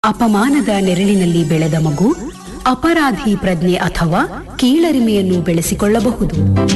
ಅಪಮಾನದ ನೆರಳಿನಲ್ಲಿ ಬೆಳೆದ ಮಗು ಅಪರಾಧಿ ಪ್ರಜ್ಞೆ ಅಥವಾ ಕೀಳರಿಮೆಯನ್ನು ಬೆಳೆಸಿಕೊಳ್ಳಬಹುದು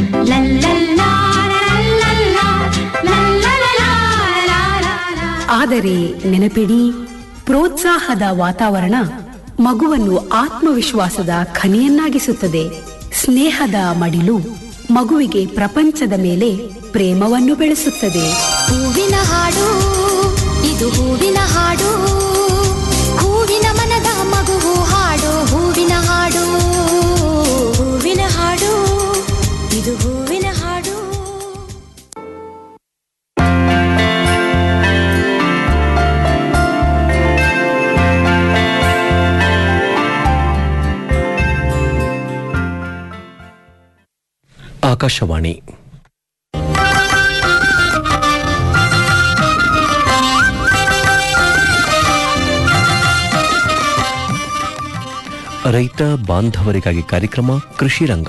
ಆದರೆ ನೆನಪಿಡಿ ಪ್ರೋತ್ಸಾಹದ ವಾತಾವರಣ ಮಗುವನ್ನು ಆತ್ಮವಿಶ್ವಾಸದ ಖನಿಯನ್ನಾಗಿಸುತ್ತದೆ ಸ್ನೇಹದ ಮಡಿಲು ಮಗುವಿಗೆ ಪ್ರಪಂಚದ ಮೇಲೆ ಪ್ರೇಮವನ್ನು ಬೆಳೆಸುತ್ತದೆ ಹೂವಿನ ಹಾಡು ಇದು ಹೂವಿನ ಹಾಡು ಹೂವಿನ ಮನದ ಮಗುವು ಹಾಡು ಹೂವಿನ ಹಾಡು ಹೂವಿನ ಹಾಡು ಇದು ಹೂವಿನ ಹಾಡು ಆಕಾಶವಾಣಿ ರೈತ ಬಾಂಧವರಿಗಾಗಿ ಕಾರ್ಯಕ್ರಮ ಕೃಷಿ ರಂಗ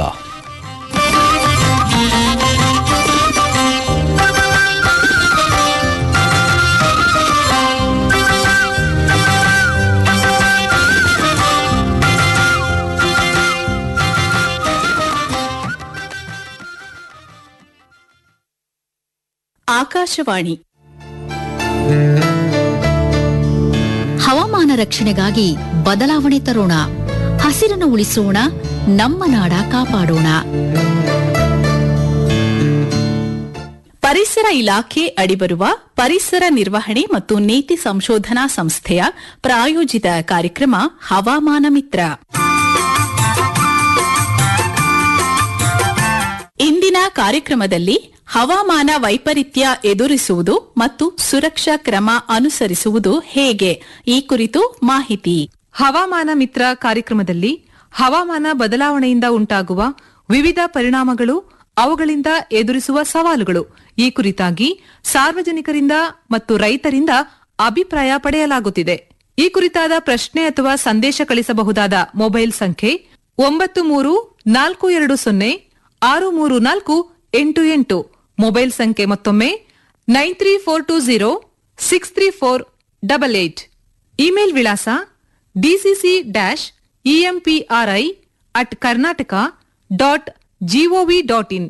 ಆಕಾಶವಾಣಿ ಹವಾಮಾನ ರಕ್ಷಣೆಗಾಗಿ ಬದಲಾವಣೆ ತರೋಣ ಹಸಿರನ್ನು ಉಳಿಸೋಣ ನಮ್ಮ ನಾಡ ಕಾಪಾಡೋಣ ಪರಿಸರ ಇಲಾಖೆ ಅಡಿಬರುವ ಪರಿಸರ ನಿರ್ವಹಣೆ ಮತ್ತು ನೀತಿ ಸಂಶೋಧನಾ ಸಂಸ್ಥೆಯ ಪ್ರಾಯೋಜಿತ ಕಾರ್ಯಕ್ರಮ ಹವಾಮಾನ ಮಿತ್ರ ಇಂದಿನ ಕಾರ್ಯಕ್ರಮದಲ್ಲಿ ಹವಾಮಾನ ವೈಪರೀತ್ಯ ಎದುರಿಸುವುದು ಮತ್ತು ಸುರಕ್ಷಾ ಕ್ರಮ ಅನುಸರಿಸುವುದು ಹೇಗೆ ಈ ಕುರಿತು ಮಾಹಿತಿ ಹವಾಮಾನ ಮಿತ್ರ ಕಾರ್ಯಕ್ರಮದಲ್ಲಿ ಹವಾಮಾನ ಬದಲಾವಣೆಯಿಂದ ಉಂಟಾಗುವ ವಿವಿಧ ಪರಿಣಾಮಗಳು ಅವುಗಳಿಂದ ಎದುರಿಸುವ ಸವಾಲುಗಳು ಈ ಕುರಿತಾಗಿ ಸಾರ್ವಜನಿಕರಿಂದ ಮತ್ತು ರೈತರಿಂದ ಅಭಿಪ್ರಾಯ ಪಡೆಯಲಾಗುತ್ತಿದೆ ಈ ಕುರಿತಾದ ಪ್ರಶ್ನೆ ಅಥವಾ ಸಂದೇಶ ಕಳಿಸಬಹುದಾದ ಮೊಬೈಲ್ ಸಂಖ್ಯೆ ಒಂಬತ್ತು ಮೂರು ನಾಲ್ಕು ಎರಡು ಸೊನ್ನೆ ಆರು ಮೂರು ನಾಲ್ಕು ಎಂಟು ಎಂಟು ಮೊಬೈಲ್ ಸಂಖ್ಯೆ ಮತ್ತೊಮ್ಮೆ nine three four two zero six three four double eight email ವಿಳಾಸ DCC dash EMPRI at Karnataka dot GOV dot in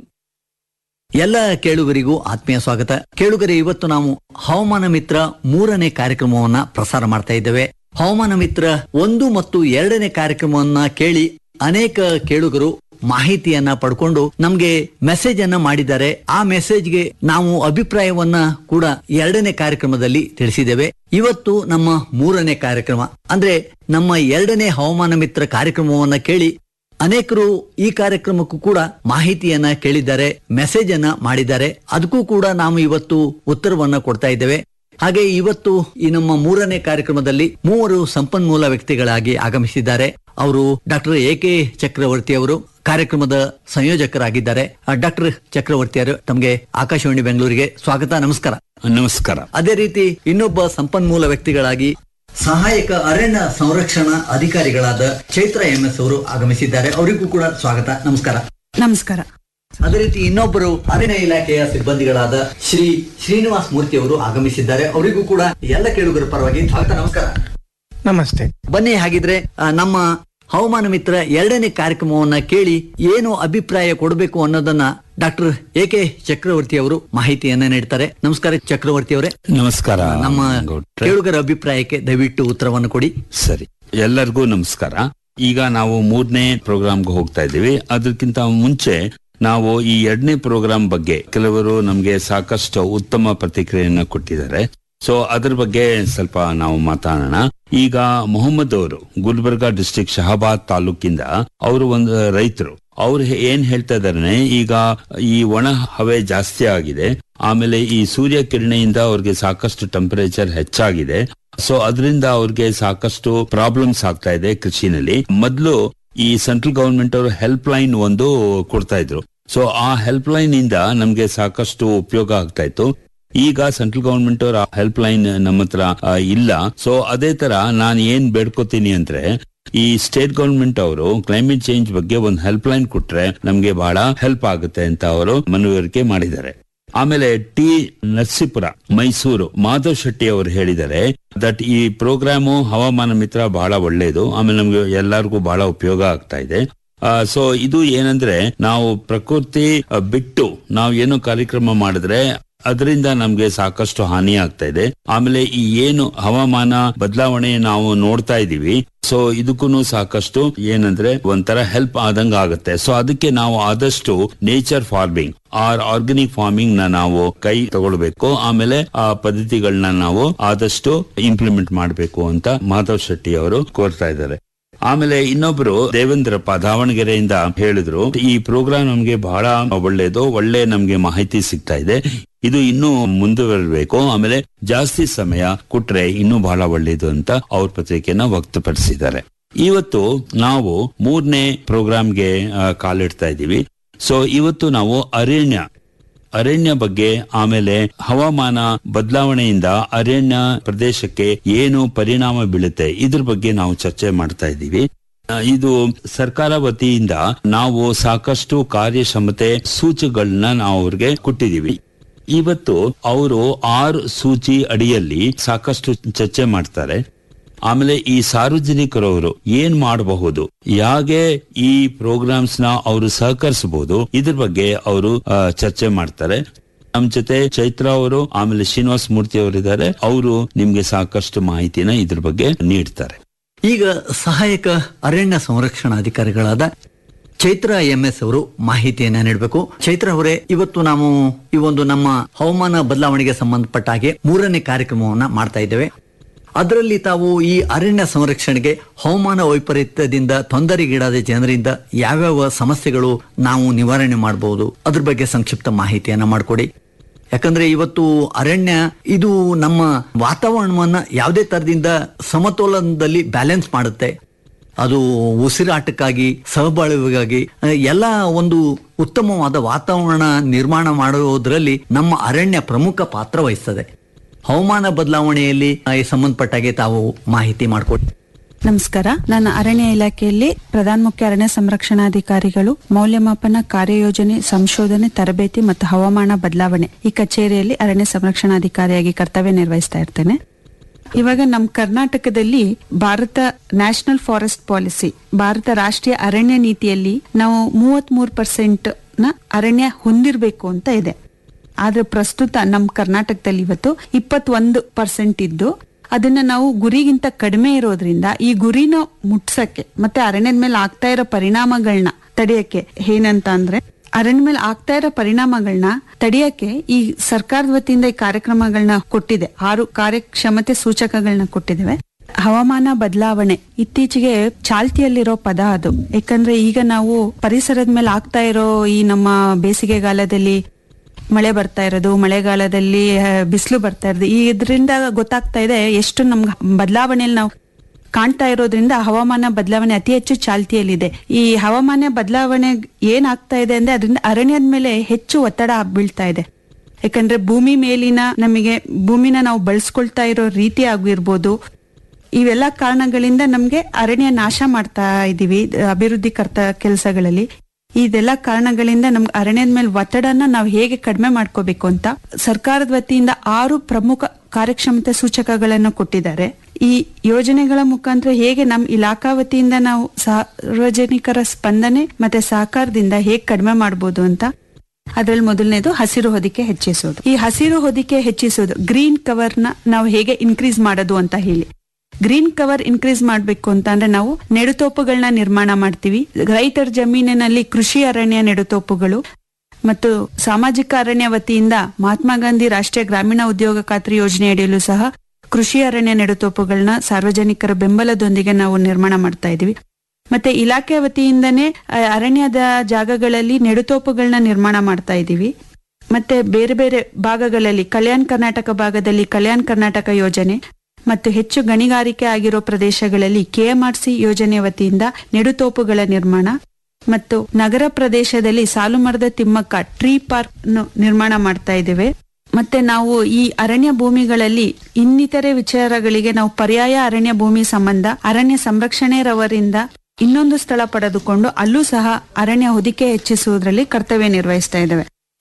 ಎಲ್ಲ ಕೇಳುಗರಿಗೂ ಆತ್ಮೀಯ ಸ್ವಾಗತ ಕೇಳುಗರೆ ಇವತ್ತು ನಾವು ಹವಾಮಾನ ಮಿತ್ರ ಮೂರನೇ ಕಾರ್ಯಕ್ರಮವನ್ನ ಪ್ರಸಾರ ಮಾಡ್ತಾ ಇದ್ದೇವೆ ಹವಾಮಾನ ಮಿತ್ರ ಒಂದು ಮತ್ತು ಎರಡನೇ ಕಾರ್ಯಕ್ರಮವನ್ನ ಕೇಳಿ ಅನೇಕ ಕೇಳುಗರು ಮಾಹಿತಿಯನ್ನ ಪಡ್ಕೊಂಡು ನಮ್ಗೆ ಮೆಸೇಜ್ ಅನ್ನ ಮಾಡಿದ್ದಾರೆ ಆ ಮೆಸೇಜ್ಗೆ ನಾವು ಅಭಿಪ್ರಾಯವನ್ನ ಕೂಡ ಎರಡನೇ ಕಾರ್ಯಕ್ರಮದಲ್ಲಿ ತಿಳಿಸಿದ್ದೇವೆ ಇವತ್ತು ನಮ್ಮ ಮೂರನೇ ಕಾರ್ಯಕ್ರಮ ಅಂದ್ರೆ ನಮ್ಮ ಎರಡನೇ ಹವಾಮಾನ ಮಿತ್ರ ಕಾರ್ಯಕ್ರಮವನ್ನ ಕೇಳಿ ಅನೇಕರು ಈ ಕಾರ್ಯಕ್ರಮಕ್ಕೂ ಕೂಡ ಮಾಹಿತಿಯನ್ನ ಕೇಳಿದ್ದಾರೆ ಮೆಸೇಜ್ ಅನ್ನ ಮಾಡಿದ್ದಾರೆ ಅದಕ್ಕೂ ಕೂಡ ನಾವು ಇವತ್ತು ಉತ್ತರವನ್ನ ಕೊಡ್ತಾ ಇದ್ದೇವೆ ಹಾಗೆ ಇವತ್ತು ಈ ನಮ್ಮ ಮೂರನೇ ಕಾರ್ಯಕ್ರಮದಲ್ಲಿ ಮೂವರು ಸಂಪನ್ಮೂಲ ವ್ಯಕ್ತಿಗಳಾಗಿ ಆಗಮಿಸಿದ್ದಾರೆ ಅವರು ಡಾಕ್ಟರ್ ಎ ಕೆ ಚಕ್ರವರ್ತಿ ಅವರು ಕಾರ್ಯಕ್ರಮದ ಸಂಯೋಜಕರಾಗಿದ್ದಾರೆ ಡಾಕ್ಟರ್ ಚಕ್ರವರ್ತಿ ಅವರು ತಮಗೆ ಆಕಾಶವಾಣಿ ಬೆಂಗಳೂರಿಗೆ ಸ್ವಾಗತ ನಮಸ್ಕಾರ ನಮಸ್ಕಾರ ಅದೇ ರೀತಿ ಇನ್ನೊಬ್ಬ ಸಂಪನ್ಮೂಲ ವ್ಯಕ್ತಿಗಳಾಗಿ ಸಹಾಯಕ ಅರಣ್ಯ ಸಂರಕ್ಷಣಾ ಅಧಿಕಾರಿಗಳಾದ ಚೈತ್ರ ಎಂ ಎಸ್ ಅವರು ಆಗಮಿಸಿದ್ದಾರೆ ಅವರಿಗೂ ಕೂಡ ಸ್ವಾಗತ ನಮಸ್ಕಾರ ನಮಸ್ಕಾರ ಅದೇ ರೀತಿ ಇನ್ನೊಬ್ಬರು ಅರಣ್ಯ ಇಲಾಖೆಯ ಸಿಬ್ಬಂದಿಗಳಾದ ಶ್ರೀ ಶ್ರೀನಿವಾಸ್ ಮೂರ್ತಿ ಅವರು ಆಗಮಿಸಿದ್ದಾರೆ ಅವರಿಗೂ ಕೂಡ ಎಲ್ಲ ಕೇಳುಗರ ಪರವಾಗಿ ಸ್ವಾಗತ ನಮಸ್ಕಾರ ನಮಸ್ತೆ ಬನ್ನಿ ಹಾಗಿದ್ರೆ ಆ, ನಮ್ಮ ಹವಾಮಾನ ಮಿತ್ರ ಎರಡನೇ ಕಾರ್ಯಕ್ರಮವನ್ನ ಕೇಳಿ ಏನು ಅಭಿಪ್ರಾಯ ಕೊಡಬೇಕು ಅನ್ನೋದನ್ನ ಡಾಕ್ಟರ್ ಎ ಕೆ ಚಕ್ರವರ್ತಿ ಅವರು ಮಾಹಿತಿಯನ್ನ ನೀಡ್ತಾರೆ ನಮಸ್ಕಾರ ಚಕ್ರವರ್ತಿ ಅವರೇ ನಮಸ್ಕಾರ ನಮ್ಮ ಗೌಡ್ರೆ. ಕೇಳುಗರ ಅಭಿಪ್ರಾಯಕ್ಕೆ ದಯವಿಟ್ಟು ಉತ್ತರವನ್ನು ಕೊಡಿ ಸರಿ ಎಲ್ಲರಿಗೂ ನಮಸ್ಕಾರ ಈಗ ನಾವು ಮೂರನೇ ಪ್ರೋಗ್ರಾಮ್ಗೆ ಹೋಗ್ತಾ ಇದ್ದೀವಿ ಅದಕ್ಕಿಂತ ಮುಂಚೆ ನಾವು ಈ ಎರಡನೇ ಪ್ರೋಗ್ರಾಮ್ ಬಗ್ಗೆ ಕೆಲವರು ನಮ್ಗೆ ಸಾಕಷ್ಟು ಉತ್ತಮ ಪ್ರತಿಕ್ರಿಯೆಯನ್ನ ಕೊಟ್ಟಿದ್ದಾರೆ ಸೊ ಅದ್ರ ಬಗ್ಗೆ ಸ್ವಲ್ಪ ನಾವು ಮಾತಾಡೋಣ ಈಗ ಮೊಹಮ್ಮದ್ ಅವರು ಗುಲ್ಬರ್ಗಾ ಡಿಸ್ಟ್ರಿಕ್ಟ್ ಶಹಾಬಾದ್ ತಾಲೂಕಿಂದ ಅವರು ಒಂದು ರೈತರು ಅವ್ರು ಹೇ- ಏನ್ ಹೇಳ್ತಾ ಇದಾರೆ ಈಗ ಈ ಒಣ ಹವೆ ಜಾಸ್ತಿ ಆಗಿದೆ ಆಮೇಲೆ ಈ ಸೂರ್ಯ ಕಿರಣೆಯಿಂದ ಅವ್ರಿಗೆ ಸಾಕಷ್ಟು ಟೆಂಪರೇಚರ್ ಹೆಚ್ಚಾಗಿದೆ ಸೊ ಅದರಿಂದ ಅವ್ರಿಗೆ ಸಾಕಷ್ಟು ಪ್ರಾಬ್ಲಮ್ಸ್ ಆಗ್ತಾ ಇದೆ ಕೃಷಿನಲ್ಲಿ ಮೊದಲು ಈ ಸೆಂಟ್ರಲ್ ಗವರ್ಮೆಂಟ್ ಅವರು ಹೆಲ್ಪ್ ಲೈನ್ ಒಂದು ಕೊಡ್ತಾ ಇದ್ರು ಸೊ ಆ ಹೆಲ್ಪ್ ಲೈನ್ ಇಂದ ನಮ್ಗೆ ಸಾಕಷ್ಟು ಉಪಯೋಗ ಆಗ್ತಾ ಇತ್ತು ಈಗ ಸೆಂಟ್ರಲ್ ಗವರ್ಮೆಂಟ್ ಅವರ ಹೆಲ್ಪ್ ಲೈನ್ ನಮ್ಮ ಹತ್ರ ಆ, ಇಲ್ಲ ಸೊ ಅದೇ ತರ ನಾನು ಏನ್ ಬೇಡ್ಕೋತೀನಿ ಅಂದ್ರೆ ಈ ಸ್ಟೇಟ್ ಗವರ್ಮೆಂಟ್ ಅವರು ಕ್ಲೈಮೇಟ್ ಚೇಂಜ್ ಬಗ್ಗೆ ಒಂದು ಹೆಲ್ಪ್ ಲೈನ್ ಕೊಟ್ರೆ ನಮ್ಗೆ ಬಹಳ ಹೆಲ್ಪ್ ಆಗುತ್ತೆ ಅಂತ ಅವರು ಮನವರಿಕೆ ಮಾಡಿದ್ದಾರೆ ಆಮೇಲೆ ಟಿ ನರಸೀಪುರ ಮೈಸೂರು ಮಾಧವ್ ಶೆಟ್ಟಿ ಅವರು ಹೇಳಿದ್ದಾರೆ ದಟ್ ಈ ಪ್ರೋಗ್ರಾಮು ಹವಾಮಾನ ಮಿತ್ರ ಬಹಳ ಒಳ್ಳೆಯದು ಆಮೇಲೆ ನಮ್ಗೆ ಎಲ್ಲರಿಗೂ ಬಹಳ ಉಪಯೋಗ ಆಗ್ತಾ ಇದೆ ಸೊ ಇದು ಏನಂದ್ರೆ ನಾವು ಪ್ರಕೃತಿ ಆ, ಬಿಟ್ಟು ನಾವು ಏನು ಕಾರ್ಯಕ್ರಮ ಮಾಡಿದ್ರೆ ಅದರಿಂದ ನಮ್ಗೆ ಸಾಕಷ್ಟು ಹಾನಿ ಆಗ್ತಾ ಇದೆ ಆಮೇಲೆ ಈ ಏನು ಹವಾಮಾನ ಬದಲಾವಣೆ ನಾವು ನೋಡ್ತಾ ಇದೀವಿ ಸೊ ಇದಕ್ಕೂ ಸಾಕಷ್ಟು ಏನಂದ್ರೆ ಒಂಥರ ಹೆಲ್ಪ್ ಆದಂಗ ಆಗುತ್ತೆ ಸೊ ಅದಕ್ಕೆ ನಾವು ಆದಷ್ಟು nature farming or organic farming ನ ನಾವು ಕೈ ತಗೊಳ್ಬೇಕು ಆಮೇಲೆ ಆ ಪದ್ಧತಿಗಳನ್ನ ನಾವು ಆದಷ್ಟು ಇಂಪ್ಲಿಮೆಂಟ್ ಮಾಡಬೇಕು ಅಂತ ಮಾಧವ್ ಶೆಟ್ಟಿ ಅವರು ಕೋರ್ತಾ ಇದ್ದಾರೆ ಆಮೇಲೆ ಇನ್ನೊಬ್ರು ದೇವೇಂದ್ರಪ್ಪ ದಾವಣಗೆರೆಯಿಂದ ಹೇಳಿದ್ರು ಈ ಪ್ರೋಗ್ರಾಮ್ ನಮ್ಗೆ ಬಹಳ ಒಳ್ಳೇದು ಒಳ್ಳೆ ನಮ್ಗೆ ಮಾಹಿತಿ ಸಿಗ್ತಾ ಇದೆ ಇದು ಇನ್ನೂ ಮುಂದುವರಬೇಕು ಆಮೇಲೆ ಜಾಸ್ತಿ ಸಮಯ ಕೊಟ್ರೆ ಇನ್ನೂ ಬಹಳ ಒಳ್ಳೇದು ಅಂತ ಅವ್ರ ಪತ್ರಿಕೆಯನ್ನ ವ್ಯಕ್ತಪಡಿಸಿದ್ದಾರೆ ಇವತ್ತು ನಾವು ಮೂರನೇ ಪ್ರೋಗ್ರಾಮ್ಗೆ ಆ, ಕಾಲಿಡ್ತಾ ಇದ್ದೀವಿ ಸೊ ಇವತ್ತು ನಾವು ಅರಣ್ಯ ಅರಣ್ಯ ಬಗ್ಗೆ ಆಮೇಲೆ ಹವಾಮಾನ ಬದಲಾವಣೆಯಿಂದ ಅರಣ್ಯ ಪ್ರದೇಶಕ್ಕೆ ಏನು ಪರಿಣಾಮ ಬೀಳುತ್ತೆ ಇದ್ರ ಬಗ್ಗೆ ನಾವು ಚರ್ಚೆ ಮಾಡ್ತಾ ಇದ್ದೀವಿ ಆ, ಇದು ಸರ್ಕಾರ ವತಿಯಿಂದ ನಾವು ಸಾಕಷ್ಟು ಕಾರ್ಯಕ್ಷಮತೆ ಸೂಚಗಳನ್ನ ನಾವು ಅವ್ರಿಗೆ ಕೊಟ್ಟಿದೀವಿ ಇವತ್ತು ಅವರು ಆರು ಸೂಚಿ ಅಡಿಯಲ್ಲಿ ಸಾಕಷ್ಟು ಚರ್ಚೆ ಮಾಡ್ತಾರೆ ಆಮೇಲೆ ಈ ಸಾರ್ವಜನಿಕರವರು ಏನ್ ಮಾಡಬಹುದು ಯಾಗೆ ಈ ಪ್ರೋಗ್ರಾಮ್ಸ್ ನ ಅವರು ಸಹಕರಿಸಬಹುದು ಇದ್ರ ಬಗ್ಗೆ ಅವರು ಆ, ಚರ್ಚೆ ಮಾಡ್ತಾರೆ ನಮ್ ಜೊತೆ ಚೈತ್ರ ಅವರು ಆಮೇಲೆ ಶ್ರೀನಿವಾಸ ಮೂರ್ತಿ ಅವರಿದ್ದಾರೆ ಅವರು ನಿಮ್ಗೆ ಸಾಕಷ್ಟು ಮಾಹಿತಿನ ಇದ್ರ ಬಗ್ಗೆ ನೀಡ್ತಾರೆ ಈಗ ಸಹಾಯಕ ಅರಣ್ಯ ಸಂರಕ್ಷಣಾಧಿಕಾರಿಗಳಾದ ಚೈತ್ರ ಎಂ ಎಸ್ ಅವರು ಮಾಹಿತಿಯನ್ನ ನೀಡಬೇಕು ಚೈತ್ರ ಅವರೇ ಇವತ್ತು ನಾವು ಈ ಒಂದು ನಮ್ಮ ಹವಾಮಾನ ಬದಲಾವಣೆಗೆ ಸಂಬಂಧಪಟ್ಟ ಹಾಗೆ ಮೂರನೇ ಕಾರ್ಯಕ್ರಮವನ್ನ ಮಾಡ್ತಾ ಇದ್ದೇವೆ ಅದರಲ್ಲಿ ತಾವು ಈ ಅರಣ್ಯ ಸಂರಕ್ಷಣೆಗೆ ಹವಾಮಾನ ವೈಪರೀತ್ಯದಿಂದ ತೊಂದರೆಗೀಡಾದ ಜನರಿಂದ ಯಾವ್ಯಾವ ಸಮಸ್ಯೆಗಳು ನಾವು ನಿವಾರಣೆ ಮಾಡಬಹುದು ಅದ್ರ ಬಗ್ಗೆ ಸಂಕ್ಷಿಪ್ತ ಮಾಹಿತಿಯನ್ನ ಮಾಡಿಕೊಡಿ ಯಾಕಂದ್ರೆ ಇವತ್ತು ಅರಣ್ಯ ಇದು ನಮ್ಮ ವಾತಾವರಣವನ್ನ ಯಾವುದೇ ತರದಿಂದ ಸಮತೋಲನದಲ್ಲಿ ಬ್ಯಾಲೆನ್ಸ್ ಮಾಡುತ್ತೆ ಅದು ಉಸಿರಾಟಕ್ಕಾಗಿ ಸಹಬಾಳ್ವೆಗಾಗಿ ಆ, ಎಲ್ಲ ಒಂದು ಉತ್ತಮವಾದ ವಾತಾವರಣ ನಿರ್ಮಾಣ ಮಾಡುವುದರಲ್ಲಿ ನಮ್ಮ ಅರಣ್ಯ ಪ್ರಮುಖ ಪಾತ್ರ ವಹಿಸ್ತದೆ ಹವಾಮಾನ ಬದಲಾವಣೆಯಲ್ಲಿ ಆ, ಈ ಸಂಬಂಧಪಟ್ಟಾಗೆ ತಾವು ಮಾಹಿತಿ ಮಾಡಿಕೊಡಿ ನಮಸ್ಕಾರ ನಾನು ಅರಣ್ಯ ಇಲಾಖೆಯಲ್ಲಿ ಪ್ರಧಾನ ಮುಖ್ಯ ಅರಣ್ಯ ಸಂರಕ್ಷಣಾಧಿಕಾರಿಗಳು ಮೌಲ್ಯಮಾಪನ ಕಾರ್ಯಯೋಜನೆ ಸಂಶೋಧನೆ ತರಬೇತಿ ಮತ್ತು ಹವಾಮಾನ ಬದಲಾವಣೆ ಈ ಕಚೇರಿಯಲ್ಲಿ ಅರಣ್ಯ ಸಂರಕ್ಷಣಾಧಿಕಾರಿಯಾಗಿ ಕರ್ತವ್ಯ ನಿರ್ವಹಿಸ್ತಾ ಇರ್ತೇನೆ ಇವಾಗ ನಮ್ಮ ಕರ್ನಾಟಕದಲ್ಲಿ Bharat national forest policy Bharat ರಾಷ್ಟ್ರೀಯ ಅರಣ್ಯ ನೀತಿಯಲ್ಲಿ ನಾವು ಮೂವತ್ತ್ ಮೂರು ಪರ್ಸೆಂಟ್ ನ ಅರಣ್ಯ ಹೊಂದಿರಬೇಕು ಅಂತ ಇದೆ ಆದ್ರೆ ಪ್ರಸ್ತುತ ನಮ್ಮ ಕರ್ನಾಟಕದಲ್ಲಿ ಇವತ್ತು ಇಪ್ಪತ್ತೊಂದು ಪರ್ಸೆಂಟ್ ಇದ್ದು ಅದನ್ನ ನಾವು ಗುರಿಗಿಂತ ಕಡಿಮೆ ಇರೋದ್ರಿಂದ ಈ ಗುರಿನ ಮುಟ್ಸಕ್ಕೆ ಮತ್ತೆ ಅರಣ್ಯದ ಮೇಲೆ ಆಗ್ತಾ ಇರೋ ಪರಿಣಾಮಗಳನ್ನ ತಡೆಯಕ್ಕೆ ಏನಂತ ಅಂದ್ರೆ ಅರಣ್ಯ ಮೇಲೆ ಆಗ್ತಾ ಇರೋ ಪರಿಣಾಮಗಳನ್ನ ತಡೆಯಕ್ಕೆ ಈ ಸರ್ಕಾರದ ವತಿಯಿಂದ ಈ ಕಾರ್ಯಕ್ರಮಗಳನ್ನ ಕೊಟ್ಟಿದೆ ಆರು ಕಾರ್ಯಕ್ಷಮತೆ ಸೂಚಕಗಳನ್ನ ಕೊಟ್ಟಿದ್ದೇವೆ ಹವಾಮಾನ ಬದಲಾವಣೆ ಇತ್ತೀಚೆಗೆ ಚಾಲ್ತಿಯಲ್ಲಿರೋ ಪದ ಅದು ಯಾಕಂದ್ರೆ ಈಗ ನಾವು ಪರಿಸರದ ಮೇಲೆ ಆಗ್ತಾ ಇರೋ ಈ ನಮ್ಮ ಬೇಸಿಗೆಗಾಲದಲ್ಲಿ ಮಳೆ ಬರ್ತಾ ಇರೋದು ಮಳೆಗಾಲದಲ್ಲಿ ಬಿಸಿಲು ಬರ್ತಾ ಇರೋದು ಈ ಇದರಿಂದ ಗೊತ್ತಾಗ್ತಾ ಇದೆ ಎಷ್ಟು ನಮ್ಗೆ ಬದಲಾವಣೆಯಲ್ಲಿ ನಾವು ಕಾಣ್ತಾ ಇರೋದ್ರಿಂದ ಹವಾಮಾನ ಬದಲಾವಣೆ ಅತಿ ಹೆಚ್ಚು ಚಾಲ್ತಿಯಲ್ಲಿದೆ ಈ ಹವಾಮಾನ ಬದಲಾವಣೆ ಏನಾಗ್ತಾ ಇದೆ ಅಂದ್ರೆ ಅದರಿಂದ ಅರಣ್ಯದ ಮೇಲೆ ಹೆಚ್ಚು ಒತ್ತಡ ಬೀಳ್ತಾ ಇದೆ ಯಾಕಂದ್ರೆ ಭೂಮಿ ಮೇಲಿನ ನಮಗೆ ಭೂಮಿನ ನಾವು ಬಳಸ್ಕೊಳ್ತಾ ಇರೋ ರೀತಿ ಆಗಿರ್ಬೋದು ಇವೆಲ್ಲ ಕಾರಣಗಳಿಂದ ನಮ್ಗೆ ಅರಣ್ಯ ನಾಶ ಮಾಡ್ತಾ ಇದೀವಿ ಅಭಿವೃದ್ಧಿ ಕರ್ತ ಕೆಲಸಗಳಲ್ಲಿ ಇದೆಲ್ಲ ಕಾರಣಗಳಿಂದ ನಮ್ಗೆ ಅರಣ್ಯದ ಮೇಲೆ ಒತ್ತಡನ ನಾವು ಹೇಗೆ ಕಡಿಮೆ ಮಾಡ್ಕೋಬೇಕು ಅಂತ ಸರ್ಕಾರದ ವತಿಯಿಂದ ಆರು ಪ್ರಮುಖ ಕಾರ್ಯಕ್ಷಮತೆ ಸೂಚಕಗಳನ್ನು ಕೊಟ್ಟಿದ್ದಾರೆ ಈ ಯೋಜನೆಗಳ ಮುಖಾಂತರ ಹೇಗೆ ನಮ್ಮ ಇಲಾಖಾ ವತಿಯಿಂದ ನಾವು ಸಾರ್ವಜನಿಕರ ಸ್ಪಂದನೆ ಮತ್ತೆ ಸಹಕಾರದಿಂದ ಹೇಗೆ ಕಡಿಮೆ ಮಾಡ್ಬೋದು ಅಂತ ಅದ್ರಲ್ಲಿ ಮೊದಲನೇದು ಹಸಿರು ಹೊದಿಕೆ ಹೆಚ್ಚಿಸೋದು ಈ ಹಸಿರು ಹೊದಿಕೆ ಹೆಚ್ಚಿಸೋದು ಗ್ರೀನ್ ಕವರ್ ನ ನಾವು ಹೇಗೆ ಇನ್ಕ್ರೀಸ್ ಮಾಡೋದು ಅಂತ ಹೇಳಿ ಗ್ರೀನ್ ಕವರ್ ಇನ್ಕ್ರೀಸ್ ಮಾಡಬೇಕು ಅಂತ ಅಂದ್ರೆ ನಾವು ನೆಡುತೋಪುಗಳನ್ನ ನಿರ್ಮಾಣ ಮಾಡ್ತೀವಿ ರೈತರ ಜಮೀನಿನಲ್ಲಿ ಕೃಷಿ ಅರಣ್ಯ ನೆಡುತೋಪುಗಳು ಮತ್ತು ಸಾಮಾಜಿಕ ಅರಣ್ಯ ವತಿಯಿಂದ ಮಹಾತ್ಮ ಗಾಂಧಿ ರಾಷ್ಟ್ರೀಯ ಗ್ರಾಮೀಣ ಉದ್ಯೋಗ ಖಾತ್ರಿ ಯೋಜನೆ ಅಡಿಯಲ್ಲೂ ಸಹ ಕೃಷಿ ಅರಣ್ಯ ನೆಡುತೋಪುಗಳನ್ನ ಸಾರ್ವಜನಿಕರ ಬೆಂಬಲದೊಂದಿಗೆ ನಾವು ನಿರ್ಮಾಣ ಮಾಡ್ತಾ ಇದೀವಿ ಮತ್ತೆ ಇಲಾಖೆ ವತಿಯಿಂದನೇ ಆ, ಅರಣ್ಯದ ಜಾಗಗಳಲ್ಲಿ ನೆಡುತೋಪುಗಳನ್ನ ನಿರ್ಮಾಣ ಮಾಡ್ತಾ ಇದೀವಿ ಮತ್ತೆ ಬೇರೆ ಬೇರೆ ಭಾಗಗಳಲ್ಲಿ ಕಲ್ಯಾಣ ಕರ್ನಾಟಕ ಭಾಗದಲ್ಲಿ ಕಲ್ಯಾಣ ಕರ್ನಾಟಕ ಯೋಜನೆ ಮತ್ತು ಹೆಚ್ಚು ಗಣಿಗಾರಿಕೆ ಆಗಿರೋ ಪ್ರದೇಶಗಳಲ್ಲಿ ಕೆಎಂಆರ್ಸಿ ಯೋಜನೆ ವತಿಯಿಂದ ನೆಡುತೋಪುಗಳ ನಿರ್ಮಾಣ ಮತ್ತು ನಗರ ಪ್ರದೇಶದಲ್ಲಿ ಸಾಲು ಮರದ ತಿಮ್ಮಕ್ಕ ಟ್ರೀ ಪಾರ್ಕ್ ನಿರ್ಮಾಣ ಮಾಡ್ತಾ ಇದ್ದೇವೆ ಮತ್ತೆ ನಾವು ಈ ಅರಣ್ಯ ಭೂಮಿಗಳಲ್ಲಿ ಇನ್ನಿತರೆ ವಿಚಾರಗಳಿಗೆ ನಾವು ಪರ್ಯಾಯ ಅರಣ್ಯ ಭೂಮಿ ಸಂಬಂಧ ಅರಣ್ಯ ಸಂರಕ್ಷಣೆ ರವರಿಂದ ಇನ್ನೊಂದು ಸ್ಥಳ ಪಡೆದುಕೊಂಡು ಅಲ್ಲೂ ಸಹ ಅರಣ್ಯ ಹೊದಿಕೆ ಹೆಚ್ಚಿಸುವುದರಲ್ಲಿ ಕರ್ತವ್ಯ ನಿರ್ವಹಿಸ್ತಾ ಇದ್ದೇವೆ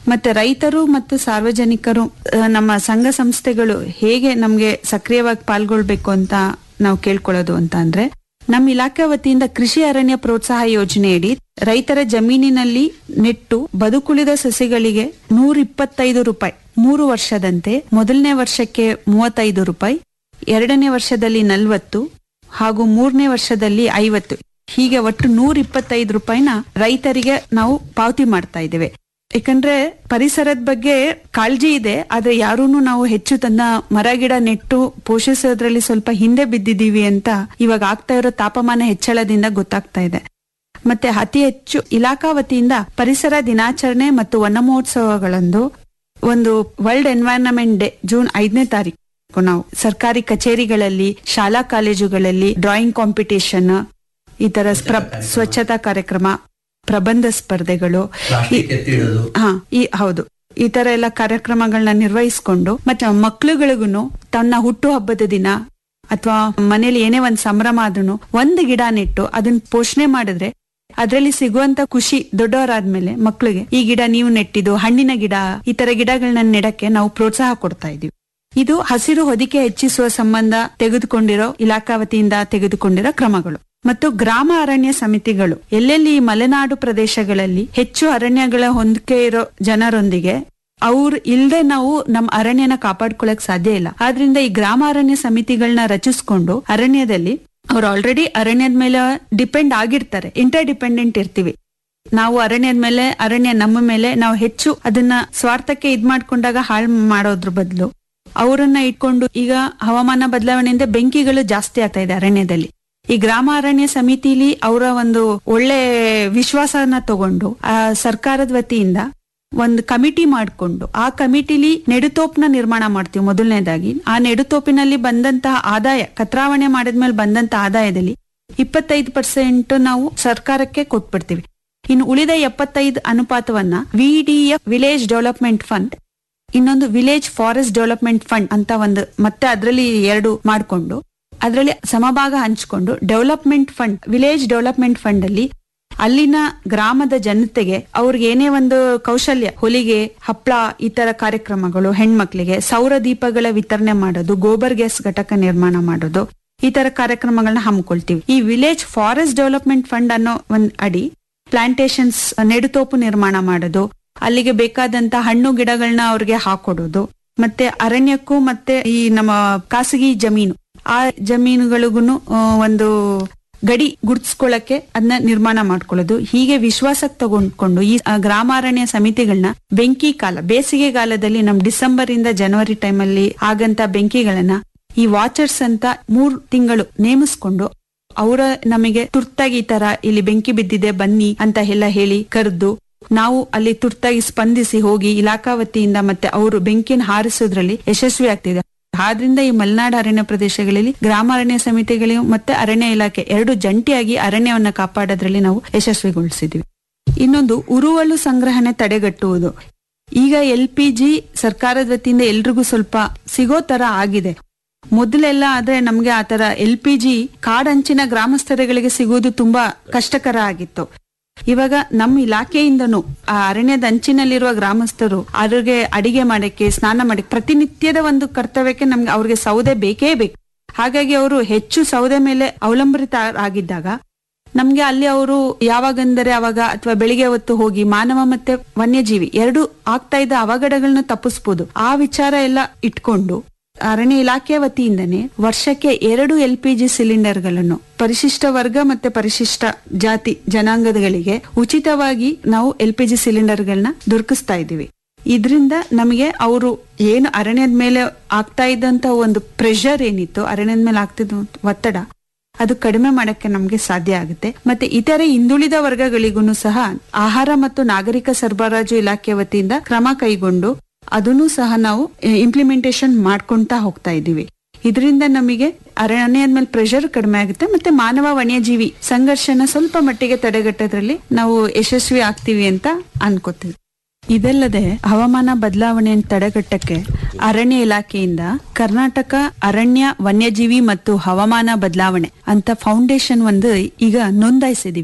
ಮತ್ತೆ ರೈತರು ಮತ್ತು ಸಾರ್ವಜನಿಕರು ಆ, ನಮ್ಮ ಸಂಘ ಸಂಸ್ಥೆಗಳು ಹೇಗೆ ನಮ್ಗೆ ಸಕ್ರಿಯವಾಗಿ ಪಾಲ್ಗೊಳ್ಬೇಕು ಅಂತ ನಾವು ಕೇಳ್ಕೊಳ್ಳೋದು ಅಂತ ಅಂದ್ರೆ ನಮ್ಮ ಇಲಾಖೆ ವತಿಯಿಂದ ಕೃಷಿ ಅರಣ್ಯ ಪ್ರೋತ್ಸಾಹ ಯೋಜನೆಯಡಿ ರೈತರ ಜಮೀನಿನಲ್ಲಿ ನೆಟ್ಟು ಬದುಕುಳಿದ ಸಸಿಗಳಿಗೆ ನೂರ ಇಪ್ಪತ್ತೈದು ರೂಪಾಯಿ ಮೂರು ವರ್ಷದಂತೆ ಮೊದಲನೇ ವರ್ಷಕ್ಕೆ ಮೂವತ್ತೈದು ರೂಪಾಯಿ ಎರಡನೇ ವರ್ಷದಲ್ಲಿ ನಲ್ವತ್ತು ಹಾಗೂ ಮೂರನೇ ವರ್ಷದಲ್ಲಿ ಐವತ್ತು ಹೀಗೆ ಒಟ್ಟು ನೂರ ಇಪ್ಪತ್ತೈದು ರೂಪಾಯಿನ ರೈತರಿಗೆ ನಾವು ಪಾವತಿ ಮಾಡ್ತಾ ಇದ್ದೇವೆ ಯಾಕಂದ್ರೆ ಪರಿಸರದ ಬಗ್ಗೆ ಕಾಳಜಿ ಇದೆ ಆದ್ರೆ ಯಾರೂನು ನಾವು ಹೆಚ್ಚು ತನ್ನ ಮರ ಗಿಡ ನೆಟ್ಟು ಪೋಷಿಸೋದ್ರಲ್ಲಿ ಸ್ವಲ್ಪ ಹಿಂದೆ ಬಿದ್ದಿದ್ದೀವಿ ಅಂತ ಇವಾಗ ಆಗ್ತಾ ಇರೋ ತಾಪಮಾನ ಹೆಚ್ಚಳದಿಂದ ಗೊತ್ತಾಗ್ತಾ ಇದೆ ಮತ್ತೆ ಅತಿ ಹೆಚ್ಚು ಇಲಾಖಾ ವತಿಯಿಂದ ಪರಿಸರ ದಿನಾಚರಣೆ ಮತ್ತು ವನ ಮಹೋತ್ಸವಗಳಂದು ಒಂದು ವರ್ಲ್ಡ್ ಎನ್ವೈರನ್ಮೆಂಟ್ ಡೇ ಜೂನ್ ಐದನೇ ತಾರೀಕು ನಾವು ಸರ್ಕಾರಿ ಕಚೇರಿಗಳಲ್ಲಿ ಶಾಲಾ ಕಾಲೇಜುಗಳಲ್ಲಿ ಡ್ರಾಯಿಂಗ್ ಕಾಂಪಿಟೇಷನ್ ಈ ತರ ಸ್ಪ್ರ- ಸ್ವಚ್ಛತಾ ಕಾರ್ಯಕ್ರಮ ಪ್ರಬಂಧ ಸ್ಪರ್ಧೆಗಳು ಈ- ಹಾ ಈ ಹೌದು ಈ ತರ ಎಲ್ಲ ಕಾರ್ಯಕ್ರಮಗಳನ್ನ ನಿರ್ವಹಿಸಿಕೊಂಡು ಮತ್ತೆ ಮಕ್ಳುಗಳಿಗೂ ತನ್ನ ಹುಟ್ಟು ಹಬ್ಬದ ದಿನ ಅಥವಾ ಮನೇಲಿ ಏನೇ ಒಂದ್ ಸಂಭ್ರಮ ಆದ್ರೂ ಒಂದು ಗಿಡ ನೆಟ್ಟು ಅದನ್ನ ಪೋಷಣೆ ಮಾಡಿದ್ರೆ ಅದ್ರಲ್ಲಿ ಸಿಗುವಂತ ಖುಷಿ ದೊಡ್ಡವರಾದ್ಮೇಲೆ ಮಕ್ಳಿಗೆ ಈ ಗಿಡ ನೀವು ನೆಟ್ಟಿದ್ದು ಹಣ್ಣಿನ ಗಿಡ ಈ ತರ ಗಿಡಗಳನ್ನ ನೆಡಕ್ಕೆ ನಾವು ಪ್ರೋತ್ಸಾಹ ಕೊಡ್ತಾ ಇದೀವಿ ಇದು ಹಸಿರು ಹೊದಿಕೆ ಹೆಚ್ಚಿಸುವ ಸಂಬಂಧ ತೆಗೆದುಕೊಂಡಿರೋ ಇಲಾಖಾ ವತಿಯಿಂದ ತೆಗೆದುಕೊಂಡಿರೋ ಕ್ರಮಗಳು ಮತ್ತು ಗ್ರಾಮ ಅರಣ್ಯ ಸಮಿತಿಗಳು ಎಲ್ಲೆಲ್ಲಿ ಈ ಮಲೆನಾಡು ಪ್ರದೇಶಗಳಲ್ಲಿ ಹೆಚ್ಚು ಅರಣ್ಯಗಳ ಹೊಂದಿಕೆ ಇರೋ ಜನರೊಂದಿಗೆ ಅವ್ರು ಇಲ್ದೆ ನಾವು ನಮ್ಮ ಅರಣ್ಯನ ಕಾಪಾಡ್ಕೊಳಕ್ ಸಾಧ್ಯ ಇಲ್ಲ ಆದ್ರಿಂದ ಈ ಗ್ರಾಮ ಅರಣ್ಯ ಸಮಿತಿಗಳನ್ನ ರಚಿಸ್ಕೊಂಡು ಅರಣ್ಯದಲ್ಲಿ ಅವ್ರು ಆಲ್ರೆಡಿ ಅರಣ್ಯದ ಮೇಲೆ ಡಿಪೆಂಡ್ ಆಗಿರ್ತಾರೆ ಇಂಟರ್ ಡಿಪೆಂಡೆಂಟ್ ಇರ್ತೀವಿ ನಾವು ಅರಣ್ಯದ ಮೇಲೆ ಅರಣ್ಯ ನಮ್ಮ ಮೇಲೆ ನಾವು ಹೆಚ್ಚು ಅದನ್ನ ಸ್ವಾರ್ಥಕ್ಕೆ ಇದ್ ಮಾಡ್ಕೊಂಡಾಗ ಹಾಳು ಮಾಡೋದ್ರ ಬದಲು ಅವರನ್ನ ಇಟ್ಕೊಂಡು ಈಗ ಹವಾಮಾನ ಬದಲಾವಣೆಯಿಂದ ಬೆಂಕಿಗಳು ಜಾಸ್ತಿ ಆಗ್ತಾ ಇದೆ ಅರಣ್ಯದಲ್ಲಿ ಈ ಗ್ರಾಮ ಅರಣ್ಯ ಸಮಿತಿಲಿ ಅವರ ಒಂದು ಒಳ್ಳೆ ವಿಶ್ವಾಸನ ತಗೊಂಡು ಆ ಸರ್ಕಾರದ ವತಿಯಿಂದ ಒಂದು ಕಮಿಟಿ ಮಾಡಿಕೊಂಡು ಆ ಕಮಿಟಿಲಿ ನೆಡುತೋಪ್ನ ನಿರ್ಮಾಣ ಮಾಡ್ತೀವಿ ಮೊದಲನೇದಾಗಿ ಆ ನೆಡುತೋಪಿನಲ್ಲಿ ಬಂದಂತಹ ಆದಾಯ ಕತ್ರಾವಣೆ ಮಾಡಿದ್ಮೇಲೆ ಬಂದಂತಹ ಆದಾಯದಲ್ಲಿ ಇಪ್ಪತ್ತೈದು ಪರ್ಸೆಂಟ್ ನಾವು ಸರ್ಕಾರಕ್ಕೆ ಕೊಟ್ಬಿಡ್ತೀವಿ ಇನ್ನು ಉಳಿದ ಎಪ್ಪತ್ತೈದು ಅನುಪಾತವನ್ನ ವಿಡಿಎಫ್ ವಿಲೇಜ್ ಡೆವಲಪ್ಮೆಂಟ್ ಫಂಡ್ ಇನ್ನೊಂದು ವಿಲೇಜ್ ಫಾರೆಸ್ಟ್ ಡೆವಲಪ್ಮೆಂಟ್ ಫಂಡ್ ಅಂತ ಒಂದು ಮತ್ತೆ ಅದರಲ್ಲಿ ಎರಡು ಮಾಡಿಕೊಂಡು ಅದರಲ್ಲಿ ಸಮಭಾಗ ಹಂಚಿಕೊಂಡು development fund village development fund ಅಲ್ಲಿ ಅಲ್ಲಿನ ಗ್ರಾಮದ ಜನತೆಗೆ ಅವ್ರಿಗೆ ಏನೇ ಒಂದು ಕೌಶಲ್ಯ ಹೊಲಿಗೆ ಹಪ್ಪಳ ಈ ತರ ಕಾರ್ಯಕ್ರಮಗಳು ಹೆಣ್ಮಕ್ಳಿಗೆ ಸೌರ ದೀಪಗಳ ವಿತರಣೆ ಮಾಡೋದು ಗೋಬರ್ ಗ್ಯಾಸ್ ಘಟಕ ನಿರ್ಮಾಣ ಮಾಡೋದು ಈ ತರ ಕಾರ್ಯಕ್ರಮಗಳನ್ನ ಹಮ್ಮಿಕೊಳ್ತೀವಿ ಈ ವಿಲೇಜ್ ಫಾರೆಸ್ಟ್ ಡೆವಲಪ್ಮೆಂಟ್ ಫಂಡ್ ಅನ್ನೋ ಒಂದ್ ಅಡಿ ಪ್ಲಾಂಟೇಶನ್ಸ್ ನೆಡುತೋಪು ನಿರ್ಮಾಣ ಮಾಡೋದು ಅಲ್ಲಿಗೆ ಬೇಕಾದಂತ ಹಣ್ಣು ಗಿಡಗಳನ್ನ ಅವ್ರಿಗೆ ಹಾಕೊಡೋದು ಮತ್ತೆ ಅರಣ್ಯಕ್ಕೂ ಮತ್ತೆ ಈ ನಮ್ಮ ಖಾಸಗಿ ಜಮೀನು ಆ ಜಮೀನುಗಳಿಗೂ ಒಂದು ಗಡಿ ಗುರ್ತಿಸ್ಕೊಳ್ಳಕ್ಕೆ ಅದನ್ನ ನಿರ್ಮಾಣ ಮಾಡ್ಕೊಳ್ಳೋದು ಹೀಗೆ ವಿಶ್ವಾಸಕ್ಕೆ ತಗೊಂಡ್ಕೊಂಡು ಈ ಆ, ಗ್ರಾಮಾರಣ್ಯ ಸಮಿತಿಗಳನ್ನ ಬೆಂಕಿ ಕಾಲ ಬೇಸಿಗೆಗಾಲದಲ್ಲಿ ನಮ್ ಡಿಸೆಂಬರ್ ಇಂದ ಜನವರಿ ಟೈಮಲ್ಲಿ ಆಗಂತ ಬೆಂಕಿಗಳನ್ನ ಈ ವಾಚರ್ಸ್ ಅಂತ ಮೂರ್ ತಿಂಗಳು ನೇಮಿಸ್ಕೊಂಡು ಅವರ ನಮಗೆ ತುರ್ತಾಗಿ ಈ ತರ ಇಲ್ಲಿ ಬೆಂಕಿ ಬಿದ್ದಿದೆ ಬನ್ನಿ ಅಂತ ಎಲ್ಲ ಹೇಳಿ ಕರೆದು ನಾವು ಅಲ್ಲಿ ತುರ್ತಾಗಿ ಸ್ಪಂದಿಸಿ ಹೋಗಿ ಇಲಾಖಾ ವತಿಯಿಂದ ಮತ್ತೆ ಅವರು ಬೆಂಕಿನ ಹಾರಿಸೋದ್ರಲ್ಲಿ ಯಶಸ್ವಿ ಆಗ್ತಿದೆ ಆದ್ರಿಂದ ಈ ಮಲೆನಾಡು ಅರಣ್ಯ ಪ್ರದೇಶಗಳಲ್ಲಿ ಗ್ರಾಮ ಅರಣ್ಯ ಸಮಿತಿಗಳು ಮತ್ತೆ ಅರಣ್ಯ ಇಲಾಖೆ ಎರಡು ಜಂಟಿಯಾಗಿ ಅರಣ್ಯವನ್ನ ಕಾಪಾಡೋದ್ರಲ್ಲಿ ನಾವು ಯಶಸ್ವಿಗೊಳಿಸಿದ್ವಿ ಇನ್ನೊಂದು ಉರುವಲು ಸಂಗ್ರಹಣೆ ತಡೆಗಟ್ಟುವುದು ಈಗ ಎಲ್ ಪಿ ಜಿ ಸರ್ಕಾರದ ವತಿಯಿಂದ ಎಲ್ರಿಗೂ ಸ್ವಲ್ಪ ಸಿಗೋ ತರ ಆಗಿದೆ ಮೊದಲೆಲ್ಲ ಆದ್ರೆ ನಮ್ಗೆ ಆತರ ಎಲ್ ಪಿ ಜಿ ಕಾಡಂಚಿನ ಗ್ರಾಮಸ್ಥರುಗಳಿಗೆ ಸಿಗುವುದು ತುಂಬಾ ಕಷ್ಟಕರ ಆಗಿತ್ತು ಇವಾಗ ನಮ್ಮ ಇಲಾಖೆಯಿಂದನೂ ಆ ಅರಣ್ಯದ ಅಂಚಿನಲ್ಲಿರುವ ಗ್ರಾಮಸ್ಥರು ಅವ್ರಿಗೆ ಅಡಿಗೆ ಮಾಡಕ್ಕೆ ಸ್ನಾನ ಮಾಡಕ್ಕೆ ಪ್ರತಿನಿತ್ಯದ ಒಂದು ಕರ್ತವ್ಯಕ್ಕೆ ನಮ್ಗೆ ಅವ್ರಿಗೆ ಸೌದೆ ಬೇಕೇ ಬೇಕು ಹಾಗಾಗಿ ಅವರು ಹೆಚ್ಚು ಸೌದೆ ಮೇಲೆ ಅವಲಂಬಿತ ಆಗಿದ್ದಾಗ ನಮ್ಗೆ ಅಲ್ಲಿ ಅವರು ಯಾವಾಗಂದರೆ ಅವಾಗ ಅಥವಾ ಬೆಳಿಗ್ಗೆ ಹೊತ್ತು ಹೋಗಿ ಮಾನವ ಮತ್ತೆ ವನ್ಯಜೀವಿ ಎರಡು ಆಗ್ತಾ ಇದ್ದ ಅವಘಡಗಳನ್ನ ತಪ್ಪಿಸ್ಬೋದು ಆ ವಿಚಾರ ಎಲ್ಲ ಇಟ್ಕೊಂಡು ಅರಣ್ಯ ಇಲಾಖೆ ವತಿಯಿಂದನೇ ವರ್ಷಕ್ಕೆ ಎರಡು ಎಲ್ ಪಿ ಜಿ ಸಿಲಿಂಡರ್ಗಳನ್ನು ಪರಿಶಿಷ್ಟ ವರ್ಗ ಮತ್ತೆ ಪರಿಶಿಷ್ಟ ಜಾತಿ ಜನಾಂಗದಗಳಿಗೆ ಉಚಿತವಾಗಿ ನಾವು ಎಲ್ ಪಿ ಜಿ ಸಿಲಿಂಡರ್ಗಳನ್ನ ದೊರಕಿಸ್ತಾ ಇದ್ದೀವಿ ಇದರಿಂದ ನಮಗೆ ಅವರು ಏನು ಅರಣ್ಯದ ಮೇಲೆ ಆಗ್ತಾ ಇದ್ದಂತ ಒಂದು ಪ್ರೆಷರ್ ಏನಿತ್ತು ಅರಣ್ಯದ ಮೇಲೆ ಆಗ್ತಿದ್ದ ಒತ್ತಡ ಅದು ಕಡಿಮೆ ಮಾಡಕ್ಕೆ ನಮ್ಗೆ ಸಾಧ್ಯ ಆಗುತ್ತೆ ಮತ್ತೆ ಇತರೆ ಹಿಂದುಳಿದ ವರ್ಗಗಳಿಗೂ ಸಹ ಆಹಾರ ಮತ್ತು ನಾಗರಿಕ ಸರಬರಾಜು ಇಲಾಖೆ ವತಿಯಿಂದ ಕ್ರಮ ಕೈಗೊಂಡು ಅದನ್ನು ಸಹ ನಾವು ಇಂಪ್ಲಿಮೆಂಟೇಶನ್ ಮಾಡ್ಕೊಂತಾ ಹೋಗ್ತಾ ಇದ್ದೀವಿ ಇದರಿಂದ ನಮಗೆ ಅರಣ್ಯದ ಮೇಲೆ ಪ್ರೆಷರ್ ಕಡಿಮೆ ಆಗುತ್ತೆ ಮತ್ತೆ ಮಾನವ ವನ್ಯಜೀವಿ ಸಂಘರ್ಷನ ಸ್ವಲ್ಪ ಮಟ್ಟಿಗೆ ತಡೆಗಟ್ಟೋದ್ರಲ್ಲಿ ನಾವು ಯಶಸ್ವಿ ಆಗ್ತೀವಿ ಅಂತ ಅನ್ಕೋತೀವಿ ಇದಲ್ಲದೆ ಹವಾಮಾನ ಬದಲಾವಣೆಯನ್ನು ತಡೆಗಟ್ಟಕ್ಕೆ ಅರಣ್ಯ ಇಲಾಖೆಯಿಂದ ಕರ್ನಾಟಕ ಅರಣ್ಯ ವನ್ಯಜೀವಿ ಮತ್ತು ಹವಾಮಾನ ಬದಲಾವಣೆ ಅಂತ ಫೌಂಡೇಶನ್ ಒಂದು ಈಗ ನೋಂದಾಯಿಸಿದೀವಿ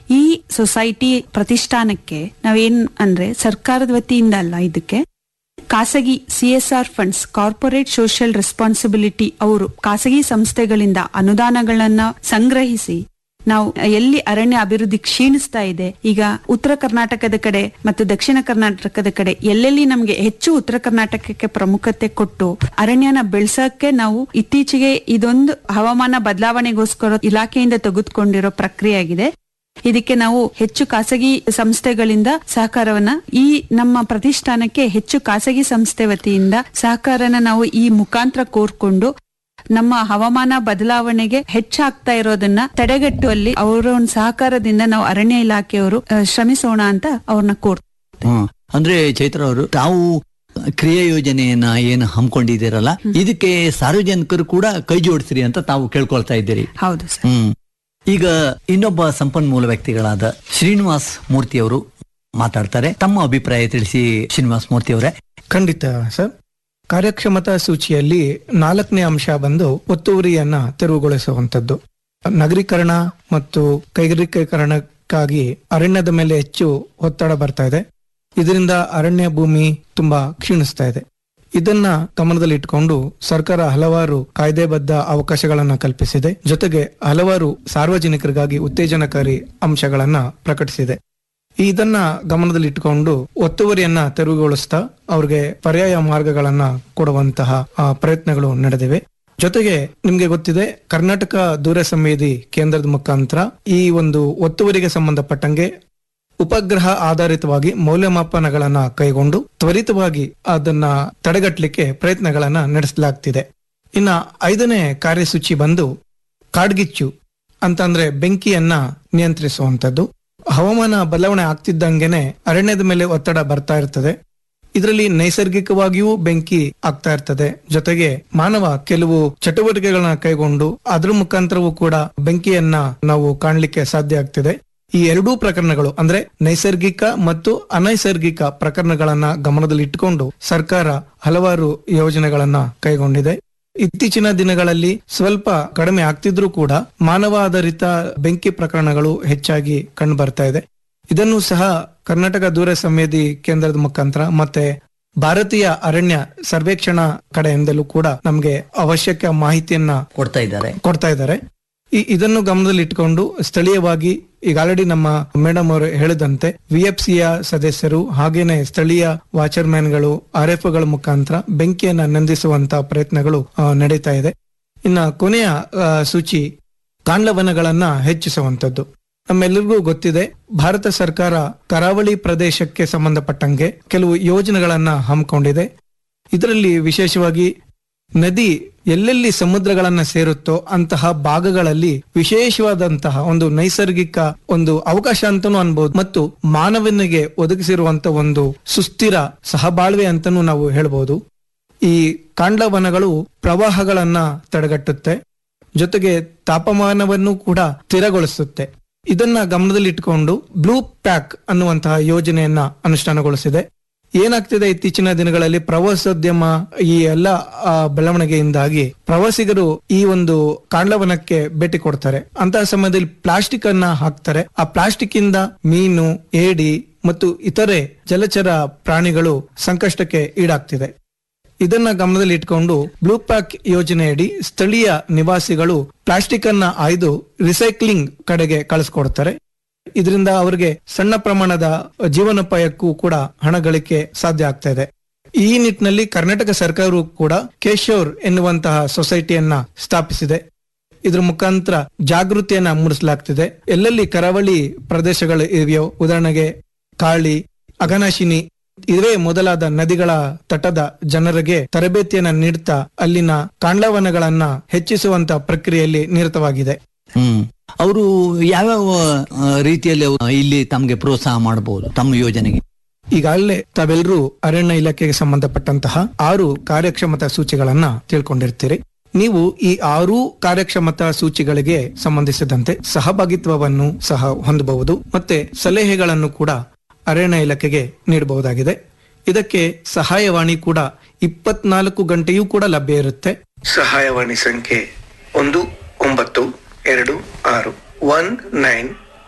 ಈ ಸೊಸೈಟಿ ಪ್ರತಿಷ್ಠಾನಕ್ಕೆ ನಾವೇನ್ ಅಂದ್ರೆ ಸರ್ಕಾರದ ವತಿಯಿಂದ ಅಲ್ಲ ಇದಕ್ಕೆ ಖಾಸಗಿ CSR funds corporate social responsibility ಅವರು ಖಾಸಗಿ ಸಂಸ್ಥೆಗಳಿಂದ ಅನುದಾನಗಳನ್ನ ಸಂಗ್ರಹಿಸಿ ನಾವು ಎಲ್ಲಿ ಅರಣ್ಯ ಅಭಿವೃದ್ಧಿ ಕ್ಷೀಣಿಸ್ತಾ ಇದೆ ಈಗ ಉತ್ತರ ಕರ್ನಾಟಕದ ಕಡೆ ಮತ್ತು ದಕ್ಷಿಣ ಕರ್ನಾಟಕದ ಕಡೆ ಎಲ್ಲೆಲ್ಲಿ ನಮಗೆ ಹೆಚ್ಚು ಉತ್ತರ ಕರ್ನಾಟಕಕ್ಕೆ ಪ್ರಮುಖತೆ ಕೊಟ್ಟು ಅರಣ್ಯನ ಬೆಳೆಸಕ್ಕೆ ನಾವು ಇತ್ತೀಚೆಗೆ ಇದೊಂದು ಹವಾಮಾನ ಬದಲಾವಣೆಗೋಸ್ಕರ ಇಲಾಖೆಯಿಂದ ತೆಗೆದುಕೊಂಡಿರೋ ಪ್ರಕ್ರಿಯೆ ಆಗಿದೆ ಇದಕ್ಕೆ ನಾವು ಹೆಚ್ಚು ಖಾಸಗಿ ಸಂಸ್ಥೆಗಳಿಂದ ಸಹಕಾರವನ್ನ ಈ ನಮ್ಮ ಪ್ರತಿಷ್ಠಾನಕ್ಕೆ ಹೆಚ್ಚು ಖಾಸಗಿ ಸಂಸ್ಥೆ ವತಿಯಿಂದ ಸಹಕಾರನ ನಾವು ಈ ಮುಖಾಂತರ ಕೋರ್ಕೊಂಡು ನಮ್ಮ ಹವಾಮಾನ ಬದಲಾವಣೆಗೆ ಹೆಚ್ಚಾಗ್ತಾ ಇರೋದನ್ನ ತಡೆಗಟ್ಟುವಲ್ಲಿ ಅವರ ಒಂದು ಸಹಕಾರದಿಂದ ನಾವು ಅರಣ್ಯ ಇಲಾಖೆಯವರು ಆ, ಶ್ರಮಿಸೋಣ ಅಂತ ಅವ್ರನ್ನ ಕೋರ್ ಹ್ಮ್. ಅಂದ್ರೆ ಚೈತ್ರ ಅವರು ತಾವು ಕ್ರಿಯಾ ಯೋಜನೆಯನ್ನ ಏನು ಹಮ್ಮಿಕೊಂಡಿದ್ದೀರಲ್ಲ ಇದಕ್ಕೆ ಸಾರ್ವಜನಿಕರು ಕೂಡ ಕೈ ಜೋಡಿಸ್ರಿ ಅಂತ ತಾವು ಕೇಳ್ಕೊಳ್ತಾ ಇದ್ದೀರಿ ಹೌದು ಸರ್ ಹ್ಮ್ ಈಗ ಇನ್ನೊಬ್ಬ ಸಂಪನ್ಮೂಲ ವ್ಯಕ್ತಿಗಳಾದ ಶ್ರೀನಿವಾಸ್ ಮೂರ್ತಿ ಅವರು ಮಾತಾಡ್ತಾರೆ ತಮ್ಮ ಅಭಿಪ್ರಾಯ ತಿಳಿಸಿ ಶ್ರೀನಿವಾಸ್ ಮೂರ್ತಿ ಅವರೇ ಖಂಡಿತ ಸರ್ ಕಾರ್ಯಕ್ಷಮತಾ ಸೂಚಿಯಲ್ಲಿ ನಾಲ್ಕನೇ ಅಂಶ ಬಂದು ಒತ್ತುವರಿಯನ್ನ ತೆರವುಗೊಳಿಸುವಂತದ್ದು ನಗರೀಕರಣ ಮತ್ತು ಕೈಗಾರಿಕೀಕರಣಕ್ಕಾಗಿ ಅರಣ್ಯದ ಮೇಲೆ ಹೆಚ್ಚು ಒತ್ತಡ ಬರ್ತಾ ಇದೆ ಇದರಿಂದ ಅರಣ್ಯ ಭೂಮಿ ತುಂಬಾ ಕ್ಷೀಣಿಸ್ತಾ ಇದೆ ಇದನ್ನ ಗಮನದಲ್ಲಿಟ್ಟುಕೊಂಡು ಸರ್ಕಾರ ಹಲವಾರು ಕಾಯ್ದೆಬದ್ಧ ಅವಕಾಶಗಳನ್ನ ಕಲ್ಪಿಸಿದೆ ಜೊತೆಗೆ ಹಲವಾರು ಸಾರ್ವಜನಿಕರಿಗಾಗಿ ಉತ್ತೇಜನಕಾರಿ ಅಂಶಗಳನ್ನ ಪ್ರಕಟಿಸಿದೆ ಇದನ್ನ ಗಮನದಲ್ಲಿಟ್ಟುಕೊಂಡು ಒತ್ತುವರಿಯನ್ನ ತೆರವುಗೊಳಿಸ್ತಾ ಅವ್ರಿಗೆ ಪರ್ಯಾಯ ಮಾರ್ಗಗಳನ್ನ ಕೊಡುವಂತಹ ಆ, ಪ್ರಯತ್ನಗಳು ನಡೆದಿವೆ ಜೊತೆಗೆ ನಿಮ್ಗೆ ಗೊತ್ತಿದೆ ಕರ್ನಾಟಕ ದೂರ ಸಂವೇದಿ ಕೇಂದ್ರದ ಮುಖಾಂತರ ಈ ಒಂದು ಒತ್ತುವರಿಗೆ ಸಂಬಂಧಪಟ್ಟಂಗೆ ಉಪಗ್ರಹ ಆಧಾರಿತವಾಗಿ ಮೌಲ್ಯಮಾಪನಗಳನ್ನ ಕೈಗೊಂಡು ತ್ವರಿತವಾಗಿ ಅದನ್ನ ತಡೆಗಟ್ಟಲಿಕ್ಕೆ ಪ್ರಯತ್ನಗಳನ್ನ ನಡೆಸಲಾಗ್ತಿದೆ ಇನ್ನ ಐದನೇ ಕಾರ್ಯಸೂಚಿ ಬಂದು ಕಾಡ್ಗಿಚ್ಚು ಅಂತಂದ್ರೆ ಬೆಂಕಿಯನ್ನ ನಿಯಂತ್ರಿಸುವಂತದ್ದು ಹವಾಮಾನ ಬದಲಾವಣೆ ಆಗ್ತಿದ್ದಂಗೆನೆ ಅರಣ್ಯದ ಮೇಲೆ ಒತ್ತಡ ಬರ್ತಾ ಇರ್ತದೆ ಇದರಲ್ಲಿ ನೈಸರ್ಗಿಕವಾಗಿಯೂ ಬೆಂಕಿ ಆಗ್ತಾ ಇರ್ತದೆ ಜೊತೆಗೆ ಮಾನವ ಕೆಲವು ಚಟುವಟಿಕೆಗಳನ್ನ ಕೈಗೊಂಡು ಅದ್ರ ಮುಖಾಂತರವೂ ಕೂಡ ಬೆಂಕಿಯನ್ನ ನಾವು ಕಾಣಲಿಕ್ಕೆ ಸಾಧ್ಯ ಆಗ್ತಿದೆ ಈ ಎರಡೂ ಪ್ರಕರಣಗಳು ಅಂದ್ರೆ ನೈಸರ್ಗಿಕ ಮತ್ತು ಅನೈಸರ್ಗಿಕ ಪ್ರಕರಣಗಳನ್ನ ಗಮನದಲ್ಲಿ ಇಟ್ಟುಕೊಂಡು ಸರ್ಕಾರ ಹಲವಾರು ಯೋಜನೆಗಳನ್ನ ಕೈಗೊಂಡಿದೆ ಇತ್ತೀಚಿನ ದಿನಗಳಲ್ಲಿ ಸ್ವಲ್ಪ ಕಡಿಮೆ ಆಗ್ತಿದ್ರೂ ಕೂಡ ಮಾನವ ಆಧಾರಿತ ಬೆಂಕಿ ಪ್ರಕರಣಗಳು ಹೆಚ್ಚಾಗಿ ಕಂಡು ಬರ್ತಾ ಇದೆ ಇದನ್ನು ಸಹ ಕರ್ನಾಟಕ ದೂರ ಸಂವೇದಿ ಕೇಂದ್ರದ ಮುಖಾಂತರ ಮತ್ತೆ ಭಾರತೀಯ ಅರಣ್ಯ ಸರ್ವೇಕ್ಷಣಾ ಕಡೆಯಿಂದಲೂ ಕೂಡ ನಮಗೆ ಅವಶ್ಯಕ ಮಾಹಿತಿಯನ್ನ ಕೊಡ್ತಾ ಇದ್ದಾರೆ ಕೊಡ್ತಾ ಇದ್ದಾರೆ ಈ- ಇದನ್ನು ಗಮನದಲ್ಲಿ ಇಟ್ಕೊಂಡು ಸ್ಥಳೀಯವಾಗಿ ಈಗ ಆಲ್ರೆಡಿ ನಮ್ಮ ಮೇಡಮ್ ಅವರು ಹೇಳಿದಂತೆ ವಿ ಎಫ್ ಸಿಯ ಸದಸ್ಯರು ಹಾಗೇನೆ ಸ್ಥಳೀಯ ವಾಚರ್ಮ್ಯಾನ್ಗಳು ಆರ್ ಎಫ್ ಗಳ ಮುಖಾಂತರ ಬೆಂಕಿಯನ್ನ ನಂದಿಸುವಂತ ಪ್ರಯತ್ನಗಳು ಆ, ನಡೀತಾ ಇದೆ ಇನ್ನ ಕೊನೆಯ ಆ, ಸೂಚಿ ಕಾಂಡ್ಲವನಗಳನ್ನ ಹೆಚ್ಚಿಸುವಂತದ್ದು ನಮ್ಮೆಲ್ಲರಿಗೂ ಗೊತ್ತಿದೆ ಭಾರತ ಸರ್ಕಾರ ಕರಾವಳಿ ಪ್ರದೇಶಕ್ಕೆ ಸಂಬಂಧಪಟ್ಟಂಗೆ ಕೆಲವು ಯೋಜನೆಗಳನ್ನ ಹಮ್ಮಿಕೊಂಡಿದೆ ಇದರಲ್ಲಿ ವಿಶೇಷವಾಗಿ ನದಿ ಎಲ್ಲೆಲ್ಲಿ ಸಮುದ್ರಗಳನ್ನ ಸೇರುತ್ತೋ ಅಂತಹ ಭಾಗಗಳಲ್ಲಿ ವಿಶೇಷವಾದಂತಹ ಒಂದು ನೈಸರ್ಗಿಕ ಒಂದು ಅವಕಾಶ ಅಂತಾನೂ ಅನ್ಬಹುದು ಮತ್ತು ಮಾನವನಿಗೆ ಒದಗಿಸಿರುವಂತ ಒಂದು ಸುಸ್ಥಿರ ಸಹಬಾಳ್ವೆ ಅಂತಾನೂ ನಾವು ಹೇಳ್ಬೋದು ಈ ಕಾಂಡವನಗಳು ಪ್ರವಾಹಗಳನ್ನ ತಡೆಗಟ್ಟುತ್ತೆ ಜೊತೆಗೆ ತಾಪಮಾನವನ್ನು ಕೂಡ ಸ್ಥಿರಗೊಳಿಸುತ್ತೆ ಇದನ್ನ ಗಮನದಲ್ಲಿಟ್ಟುಕೊಂಡು ಬ್ಲೂ ಪ್ಯಾಕ್ ಅನ್ನುವಂತಹ ಯೋಜನೆಯನ್ನ ಅನುಷ್ಠಾನಗೊಳಿಸಿದೆ ಏನಾಗ್ತಿದೆ ಇತ್ತೀಚಿನ ದಿನಗಳಲ್ಲಿ ಪ್ರವಾಸೋದ್ಯಮ ಈ ಎಲ್ಲ ಆ, ಬೆಳವಣಿಗೆಯಿಂದಾಗಿ ಪ್ರವಾಸಿಗರು ಈ ಒಂದು ಕಾಂಡವನಕ್ಕೆ ಭೇಟಿ ಕೊಡ್ತಾರೆ ಅಂತಹ ಸಮಯದಲ್ಲಿ ಪ್ಲಾಸ್ಟಿಕ್ ಅನ್ನ ಹಾಕ್ತಾರೆ ಆ ಪ್ಲಾಸ್ಟಿಕ್ ಇಂದ ಮೀನು ಏಡಿ ಮತ್ತು ಇತರೆ ಜಲಚರ ಪ್ರಾಣಿಗಳು ಸಂಕಷ್ಟಕ್ಕೆ ಈಡಾಗ್ತಿದೆ ಇದನ್ನ ಗಮನದಲ್ಲಿ ಇಟ್ಕೊಂಡು ಬ್ಲೂ ಪ್ಯಾಕ್ ಯೋಜನೆಯಡಿ ಸ್ಥಳೀಯ ನಿವಾಸಿಗಳು ಪ್ಲಾಸ್ಟಿಕ್ ಅನ್ನ ಆಯ್ದು ರಿಸೈಕ್ಲಿಂಗ್ ಕಡೆಗೆ ಕಳಿಸ್ಕೊಡ್ತಾರೆ ಇದರಿಂದ ಅವರಿಗೆ ಸಣ್ಣ ಪ್ರಮಾಣದ ಜೀವನೋಪಾಯಕ್ಕೂ ಕೂಡ ಹಣ ಗಳಿಕೆ ಸಾಧ್ಯ ಆಗ್ತಾ ಇದೆ ಈ ನಿಟ್ಟಿನಲ್ಲಿ ಕರ್ನಾಟಕ ಸರ್ಕಾರವು ಕೂಡ ಕೇಶೋರ್ ಎನ್ನುವಂತಹ ಸೊಸೈಟಿಯನ್ನ ಸ್ಥಾಪಿಸಿದೆ ಇದ್ರ ಮುಖಾಂತರ ಜಾಗೃತಿಯನ್ನ ಮೂಡಿಸಲಾಗ್ತಿದೆ ಎಲ್ಲೆಲ್ಲಿ ಕರಾವಳಿ ಪ್ರದೇಶಗಳು ಇವೆಯೋ ಉದಾಹರಣೆಗೆ ಕಾಳಿ ಅಘನಾಶಿನಿ ಇವೇ ಮೊದಲಾದ ನದಿಗಳ ತಟದ ಜನರಿಗೆ ತರಬೇತಿಯನ್ನ ನೀಡುತ್ತಾ ಅಲ್ಲಿನ ಕಾಂಡವನಗಳನ್ನ ಹೆಚ್ಚಿಸುವಂತ ಪ್ರಕ್ರಿಯೆಯಲ್ಲಿ ನಿರತವಾಗಿದೆ ಹ್ಮ್ ಅವರು ಯಾವ್ಯಾವ ಆ, ರೀತಿಯಲ್ಲಿ ಅವ್ರು ಇಲ್ಲಿ ತಮ್ಗೆ ಪ್ರೋತ್ಸಾಹ ಮಾಡಬಹುದು ತಮ್ಮ ಯೋಜನೆಗೆ ಈಗಾಗಲೇ ತಾವೆಲ್ಲರೂ ಅರಣ್ಯ ಇಲಾಖೆಗೆ ಸಂಬಂಧಪಟ್ಟಂತಹ ಆರು ಕಾರ್ಯಕ್ಷಮತಾ ಸೂಚಿಗಳನ್ನ ತಿಳ್ಕೊಂಡಿರ್ತೀರಿ ನೀವು ಈ ಆರು ಕಾರ್ಯಕ್ಷಮತಾ ಸೂಚಿಗಳಿಗೆ ಸಂಬಂಧಿಸಿದಂತೆ ಸಹಭಾಗಿತ್ವವನ್ನು ಸಹ ಹೊಂದಬಹುದು ಮತ್ತೆ ಸಲಹೆಗಳನ್ನು ಕೂಡ ಅರಣ್ಯ ಇಲಾಖೆಗೆ ನೀಡಬಹುದಾಗಿದೆ ಇದಕ್ಕೆ ಸಹಾಯವಾಣಿ ಕೂಡ ಇಪ್ಪತ್ನಾಲ್ಕು ಗಂಟೆಯೂ ಕೂಡ ಲಭ್ಯ ಇರುತ್ತೆ ಸಹಾಯವಾಣಿ ಸಂಖ್ಯೆ ಒಂದು ಒಂಬತ್ತು ಎರಡು ಆರು ಒನ್ ನೈನ್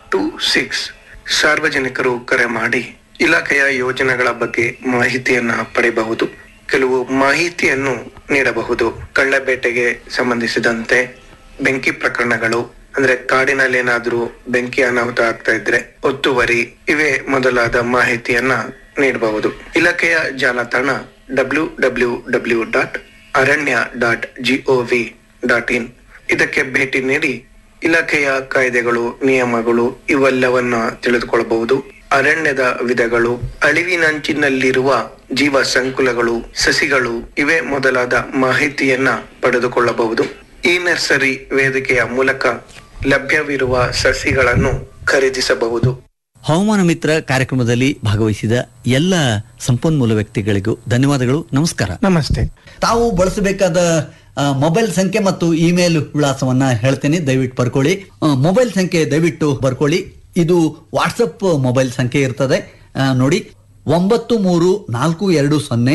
ಟೂ ಸಿಕ್ಸ್ ಸಾರ್ವಜನಿಕರು ಕರೆ ಮಾಡಿ ಇಲಾಖೆಯ ಯೋಜನೆಗಳ ಬಗ್ಗೆ ಮಾಹಿತಿಯನ್ನ ಪಡೆಯಬಹುದು ಕೆಲವು ಮಾಹಿತಿಯನ್ನು ನೀಡಬಹುದು ಕಳ್ಳಬೇಟೆಗೆ ಸಂಬಂಧಿಸಿದಂತೆ ಬೆಂಕಿ ಪ್ರಕರಣಗಳು ಅಂದ್ರೆ ಕಾಡಿನಲ್ಲಿ ಏನಾದ್ರೂ ಬೆಂಕಿ ಅನಾಹುತ ಆಗ್ತಾ ಇದ್ರೆ ಒತ್ತುವರಿ ಇವೇ ಮೊದಲಾದ ಮಾಹಿತಿಯನ್ನ ನೀಡಬಹುದು ಇಲಾಖೆಯ ಜಾಲತಾಣ W W W dot aranya dot GOV dot in ಇದಕ್ಕೆ ಭೇಟಿ ನೀಡಿ ಇಲಾಖೆಯ ಕಾಯ್ದೆಗಳು ನಿಯಮಗಳು ಇವೆಲ್ಲವನ್ನ ತಿಳಿದುಕೊಳ್ಳಬಹುದು ಅರಣ್ಯದ ವಿಧಗಳು ಅಳಿವಿನಂಚಿನಲ್ಲಿರುವ ಜೀವ ಸಂಕುಲಗಳು ಸಸಿಗಳು ಇವೇ ಮೊದಲಾದ ಮಾಹಿತಿಯನ್ನ ಪಡೆದುಕೊಳ್ಳಬಹುದು ಈ ನರ್ಸರಿ ವೇದಿಕೆಯ ಮೂಲಕ ಲಭ್ಯವಿರುವ ಸಸಿಗಳನ್ನು ಖರೀದಿಸಬಹುದು ಹವಾಮಾನ ಮಿತ್ರ ಕಾರ್ಯಕ್ರಮದಲ್ಲಿ ಭಾಗವಹಿಸಿದ ಎಲ್ಲ ಸಂಪನ್ಮೂಲ ವ್ಯಕ್ತಿಗಳಿಗೂ ಧನ್ಯವಾದಗಳು ನಮಸ್ಕಾರ ನಮಸ್ತೆ ತಾವು ಬಳಸಬೇಕಾದ ಆ, ಮೊಬೈಲ್ ಸಂಖ್ಯೆ ಮತ್ತು ಇಮೇಲ್ ವಿಳಾಸವನ್ನ ಹೇಳ್ತೇನೆ ದಯವಿಟ್ಟು ಬರ್ಕೊಳ್ಳಿ ಆ, ಮೊಬೈಲ್ ಸಂಖ್ಯೆ ದಯವಿಟ್ಟು ಬರ್ಕೊಳ್ಳಿ ಇದು ವಾಟ್ಸಪ್ ಮೊಬೈಲ್ ಸಂಖ್ಯೆ ಇರ್ತದೆ ಆ, ನೋಡಿ ಒಂಬತ್ತು ಮೂರು ನಾಲ್ಕು ಎರಡು ಸೊನ್ನೆ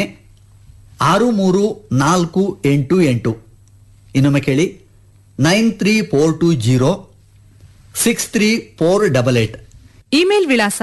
ಆರು ಮೂರು ನಾಲ್ಕು ಎಂಟು ಎಂಟು ಇನ್ನೊಮ್ಮೆ ಕೇಳಿ nine three four two zero six three four double eight email ವಿಳಾಸ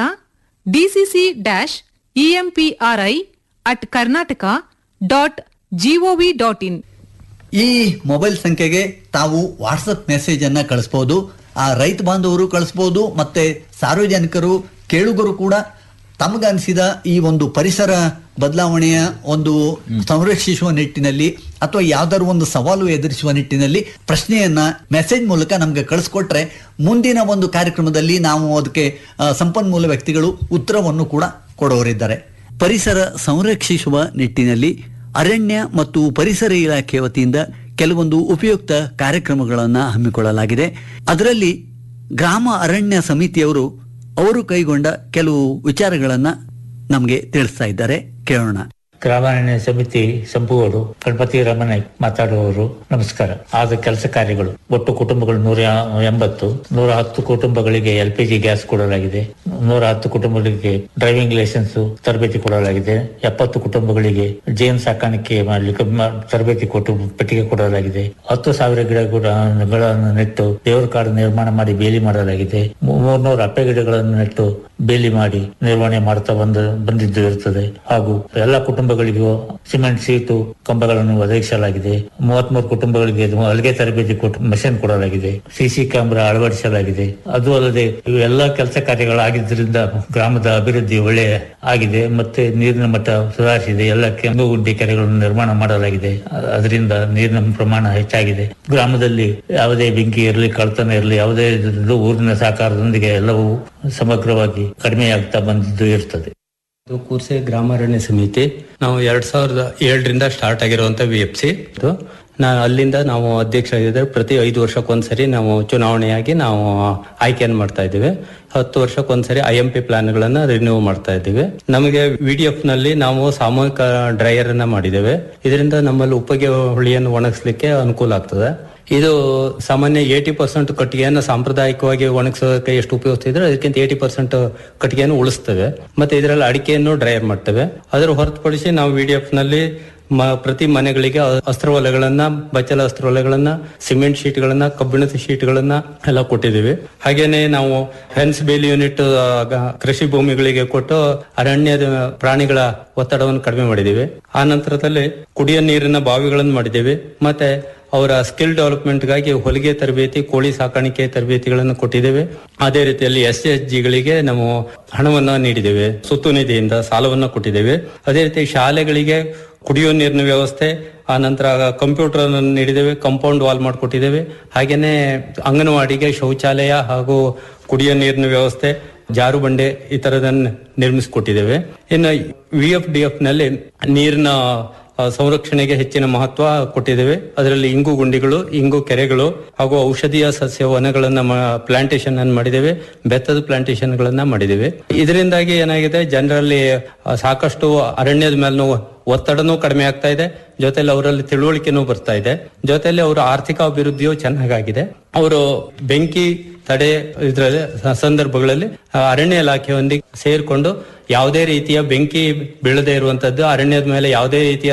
DCC dash EMPRI at Karnataka dot GOV dot in ಈ ಮೊಬೈಲ್ ಸಂಖ್ಯೆಗೆ ತಾವು ವಾಟ್ಸಪ್ ಮೆಸೇಜ್ ಅನ್ನ ಕಳಿಸಬಹುದು ಆ ರೈತ ಬಾಂಧವರು ಕಳಿಸಬಹುದು ಮತ್ತೆ ಸಾರ್ವಜನಿಕರು ಕೇಳುಗರು ಕೂಡ ತಮಗನಿಸಿದ ಈ ಒಂದು ಪರಿಸರ ಬದಲಾವಣೆಯ ಒಂದು ಸಂರಕ್ಷಿಸುವ ನಿಟ್ಟಿನಲ್ಲಿ ಅಥವಾ ಯಾವ್ದಾದ್ರು ಒಂದು ಸವಾಲು ಎದುರಿಸುವ ನಿಟ್ಟಿನಲ್ಲಿ ಪ್ರಶ್ನೆಯನ್ನ ಮೆಸೇಜ್ ಮೂಲಕ ನಮ್ಗೆ ಕಳಿಸ್ಕೊಟ್ರೆ ಮುಂದಿನ ಒಂದು ಕಾರ್ಯಕ್ರಮದಲ್ಲಿ ನಾವು ಅದಕ್ಕೆ ಆ, ಸಂಪನ್ಮೂಲ ವ್ಯಕ್ತಿಗಳು ಉತ್ತರವನ್ನು ಕೂಡ ಕೊಡೋರಿದ್ದಾರೆ ಪರಿಸರ ಸಂರಕ್ಷಿಸುವ ನಿಟ್ಟಿನಲ್ಲಿ ಅರಣ್ಯ ಮತ್ತು ಪರಿಸರ ಇಲಾಖೆ ವತಿಯಿಂದ ಕೆಲವೊಂದು ಉಪಯುಕ್ತ ಕಾರ್ಯಕ್ರಮಗಳನ್ನು ಹಮ್ಮಿಕೊಳ್ಳಲಾಗಿದೆ ಅದರಲ್ಲಿ ಗ್ರಾಮ ಅರಣ್ಯ ಸಮಿತಿಯವರು ಅವರು ಕೈಗೊಂಡ ಕೆಲವು ವಿಚಾರಗಳನ್ನ ನಮಗೆ ತಿಳಿಸ್ತಾ ಇದ್ದಾರೆ ಕೇಳೋಣ ಗ್ರಾಮಾರಣ್ಯ ಸಮಿತಿ ಸಂಪುಗೋಡು ಗಣಪತಿ ರಮಣ ಮಾತಾಡುವವರು ನಮಸ್ಕಾರ ಆದ ಕೆಲಸ ಕಾರ್ಯಗಳು ಒಟ್ಟು ಕುಟುಂಬಗಳು ನೂರ ಎಂಬತ್ತು ನೂರ ಹತ್ತು ಕುಟುಂಬಗಳಿಗೆ ಎಲ್ ಪಿ ಜಿ ಗ್ಯಾಸ್ ಕೊಡಲಾಗಿದೆ ನೂರ ಹತ್ತು ಕುಟುಂಬಗಳಿಗೆ ಡ್ರೈವಿಂಗ್ ಲೈಸೆನ್ಸ್ ತರಬೇತಿ ಕೊಡಲಾಗಿದೆ ಎಪ್ಪತ್ತು ಕುಟುಂಬಗಳಿಗೆ ಜೇನು ಸಾಕಾಣಿಕೆ ಮಾಡಲಿಕ್ಕೆ ಮ- ತರಬೇತಿ ಕೊಟ್ಟು ಪೆಟ್ಟಿಗೆ ಕೊಡಲಾಗಿದೆ ಹತ್ತು ಸಾವಿರ ಗಿಡಗಳನ್ನು ನೆಟ್ಟು ದೇವರ ಕಾಡು ನಿರ್ಮಾಣ ಮಾಡಿ ಬೇಲಿ ಮಾಡಲಾಗಿದೆ ಮೂ- ಮೂರ್ನೂರು ಅಪ್ಪೆ ಗಿಡಗಳನ್ನು ನೆಟ್ಟು ಬೇಲಿ ಮಾಡಿ ನಿರ್ವಹಣೆ ಮಾಡ್ತಾ ಬಂದ ಬಂದಿದ್ದು ಇರುತ್ತದೆ ಹಾಗೂ ಎಲ್ಲ ಕುಟುಂಬಗಳಿಗೂ ಸಿಮೆಂಟ್ ಸೀಟು ಕಂಬಗಳನ್ನು ಒದಗಿಸಲಾಗಿದೆ ಮೂವತ್ಮೂರು ಕುಟುಂಬಗಳಿಗೆ ಇದು ಅಲ್ಲಿಗೆ ತರಬೇತಿ ಕೊಟ್ಟು ಮಷಿನ್ ಕೊಡಲಾಗಿದೆ ಸಿಸಿ ಕ್ಯಾಮೆರಾ ಅಳವಡಿಸಲಾಗಿದೆ ಅದು ಅಲ್ಲದೆ ಇವೆಲ್ಲ ಕೆಲಸ ಕಾರ್ಯಗಳಾಗಿದ್ದರಿಂದ ಗ್ರಾಮದ ಅಭಿವೃದ್ಧಿ ಒಳ್ಳೆ ಆಗಿದೆ ಮತ್ತೆ ನೀರಿನ ಮಟ್ಟ ಸುಧಾರಿಸಿದೆ ಎಲ್ಲ ಕೆಂಪು ಗುಡ್ಡೆ ಕೆರೆಗಳನ್ನು ನಿರ್ಮಾಣ ಮಾಡಲಾಗಿದೆ ಅ- ಅದರಿಂದ ನೀರಿನ ಪ್ರಮಾಣ ಹೆಚ್ಚಾಗಿದೆ ಗ್ರಾಮದಲ್ಲಿ ಯಾವುದೇ ಬೆಂಕಿ ಇರಲಿ ಕಳ್ತನ ಇರಲಿ ಯಾವುದೇ ಇದ್ರೂ ಊರಿನ ಸಹಕಾರದೊಂದಿಗೆ ಎಲ್ಲವೂ ಸಮಗ್ರವಾಗಿ ಕಡಿಮೆಯಾಗ್ತಾ ಬಂದಿದ್ದು ಇರ್ತದೆ ಇದು ಕೂರ್ಸೆ ಗ್ರಾಮಾರಣ್ಯ ಸಮಿತಿ ನಾವು ಎರಡ್ ಸಾವಿರದ ಏಳರಿಂದ ಸ್ಟಾರ್ಟ್ ಆಗಿರುವಂತ ವಿ ಎಫ್ ಸಿ ನಾ ಅಲ್ಲಿಂದ ನಾವು ಅಧ್ಯಕ್ಷ ಆಗಿದ್ರೆ ಪ್ರತಿ ಐದು ವರ್ಷಕ್ಕೊಂದ್ಸರಿ ನಾವು ಚುನಾವಣೆಯಾಗಿ ನಾವು ಆಯ್ಕೆಯನ್ನು ಮಾಡ್ತಾ ಇದ್ದೀವಿ ಹತ್ತು ವರ್ಷಕ್ಕೊಂದ್ಸರಿ ಐ ಎಂ ಪಿ ಪ್ಲಾನ್ಗಳನ್ನ ರಿನ್ಯೂ ಮಾಡ್ತಾ ಇದ್ದೀವಿ ನಮಗೆ ವಿ ಡಿ ಎಫ್ ನಲ್ಲಿ ನಾವು ಸಾಮೂಹಿಕ ಡ್ರೈಯರ್ ಅನ್ನ ಮಾಡಿದ್ದೇವೆ ಇದರಿಂದ ನಮ್ಮಲ್ಲಿ ಉಪ್ಪಗೆ ಹುಳಿಯನ್ನು ಒಣಗಿಸ್ಲಿಕ್ಕೆ ಅನುಕೂಲ ಆಗ್ತದೆ ಇದು ಸಾಮಾನ್ಯ ಏಟಿ ಪರ್ಸೆಂಟ್ ಕಟ್ಟಿಗೆಯನ್ನು ಸಾಂಪ್ರದಾಯಿಕವಾಗಿ ಒಣಗಿಸೋಕೆ ಎಷ್ಟು ಉಪಯೋಗಿಸ್ತಿದ್ರೆ ಅದಕ್ಕಿಂತ ಏಟಿ ಪರ್ಸೆಂಟ್ ಕಟ್ಟಿಗೆಯನ್ನು ಉಳಿಸ್ತೇವೆ ಮತ್ತೆ ಇದರಲ್ಲಿ ಅಡಿಕೆಯನ್ನು ಡ್ರೈಯರ್ ಮಾಡ್ತೇವೆ ಅದರ ಹೊರತುಪಡಿಸಿ ನಾವು ವಿ ಡಿ ಎಫ್ ನಲ್ಲಿ ಮ- ಪ್ರತಿ ಮನೆಗಳಿಗೆ ಅಸ್ತ್ರವಲೆಗಳನ್ನ ಬಚ್ಚಲ ಅಸ್ತ್ರವಲೆಗಳನ್ನ ಸಿಮೆಂಟ್ ಶೀಟ್ಗಳನ್ನ ಕಬ್ಬಿಣದ ಶೀಟ್ಗಳನ್ನ ಎಲ್ಲ ಕೊಟ್ಟಿದ್ದೀವಿ ಹಾಗೇನೆ ನಾವು ಫೆನ್ಸ್ ಬೇಲಿ ಯೂನಿಟ್ ಆ, ಗ- ಕೃಷಿ ಭೂಮಿಗಳಿಗೆ ಕೊಟ್ಟು ಅರಣ್ಯದ ಪ್ರಾಣಿಗಳ ಒತ್ತಡವನ್ನು ಕಡಿಮೆ ಮಾಡಿದ್ದೀವಿ ಆ ನಂತರದಲ್ಲಿ ಕುಡಿಯೋ ನೀರಿನ ಬಾವಿಗಳನ್ನು ಮಾಡಿದ್ದೀವಿ ಮತ್ತೆ ಅವರ ಸ್ಕಿಲ್ ಡೆವಲಪ್ಮೆಂಟ್ಗಾಗಿ ಹೊಲಿಗೆ ತರಬೇತಿ ಕೋಳಿ ಸಾಕಾಣಿಕೆ ತರಬೇತಿಗಳನ್ನು ಕೊಟ್ಟಿದ್ದೇವೆ ಅದೇ ರೀತಿಯಲ್ಲಿ ಎಸ್ ಎಸ್ ಜಿಗಳಿಗೆ ನಾವು ಹಣವನ್ನ ನೀಡಿದ್ದೇವೆ ಸುತ್ತು ನಿಧಿಯಿಂದ ಸಾಲವನ್ನ ಕೊಟ್ಟಿದ್ದೇವೆ ಅದೇ ರೀತಿ ಶಾಲೆಗಳಿಗೆ ಕುಡಿಯೋ ನೀರಿನ ವ್ಯವಸ್ಥೆ ಆ ನಂತರ ಕಂಪ್ಯೂಟರ್ ಅನ್ನು ನೀಡಿದ್ದೇವೆ ಕಾಂಪೌಂಡ್ ವಾಲ್ ಮಾಡಿಕೊಟ್ಟಿದ್ದೇವೆ ಹಾಗೇನೆ ಅಂಗನವಾಡಿಗೆ ಶೌಚಾಲಯ ಹಾಗೂ ಕುಡಿಯೋ ನೀರಿನ ವ್ಯವಸ್ಥೆ ಜಾರು ಬಂಡೆ ಈ ತರದನ್ನ ನಿರ್ಮಿಸಿಕೊಟ್ಟಿದ್ದೇವೆ ಇನ್ನು ವಿ ಎಫ್ ಡಿ ಎಫ್ ನಲ್ಲಿ ನೀರಿನ ಆ, ಸಂರಕ್ಷಣೆಗೆ ಹೆಚ್ಚಿನ ಮಹತ್ವ ಕೊಟ್ಟಿದ್ದೇವೆ ಅದರಲ್ಲಿ ಇಂಗು ಗುಂಡಿಗಳು ಇಂಗು ಕೆರೆಗಳು ಹಾಗೂ ಔಷಧೀಯ ಸಸ್ಯ ವನಗಳನ್ನ ಪ್ಲಾಂಟೇಶನ್ ಅನ್ನು ಮಾಡಿದ್ದೇವೆ ಬೆತ್ತದ ಪ್ಲಾಂಟೇಶನ್ ಗಳನ್ನ ಮಾಡಿದ್ದೇವೆ ಇದರಿಂದಾಗಿ ಏನಾಗಿದೆ ಜನರಲ್ಲಿ ಆ, ಸಾಕಷ್ಟು ಅರಣ್ಯದ ಮೇಲೂ ಒತ್ತಡನೂ ಕಡಿಮೆ ಆಗ್ತಾ ಇದೆ ಜೊತೆಲಿ ಅವರಲ್ಲಿ ತಿಳುವಳಿಕೆನೂ ಬರ್ತಾ ಇದೆ ಜೊತೆಲಿ ಅವರ ಆರ್ಥಿಕ ಅಭಿವೃದ್ಧಿಯು ಚೆನ್ನಾಗಾಗಿದೆ ಅವರು ಬೆಂಕಿ ತಡೆ ಇದರಲ್ಲಿ ಸಂದರ್ಭಗಳಲ್ಲಿ ಆ, ಅರಣ್ಯ ಇಲಾಖೆಯೊಂದಿಗೆ ಸೇರ್ಕೊಂಡು ಯಾವುದೇ ರೀತಿಯ ಬೆಂಕಿ ಬೀಳದೇ ಇರುವಂತದ್ದು ಅರಣ್ಯದ ಮೇಲೆ ಯಾವುದೇ ರೀತಿಯ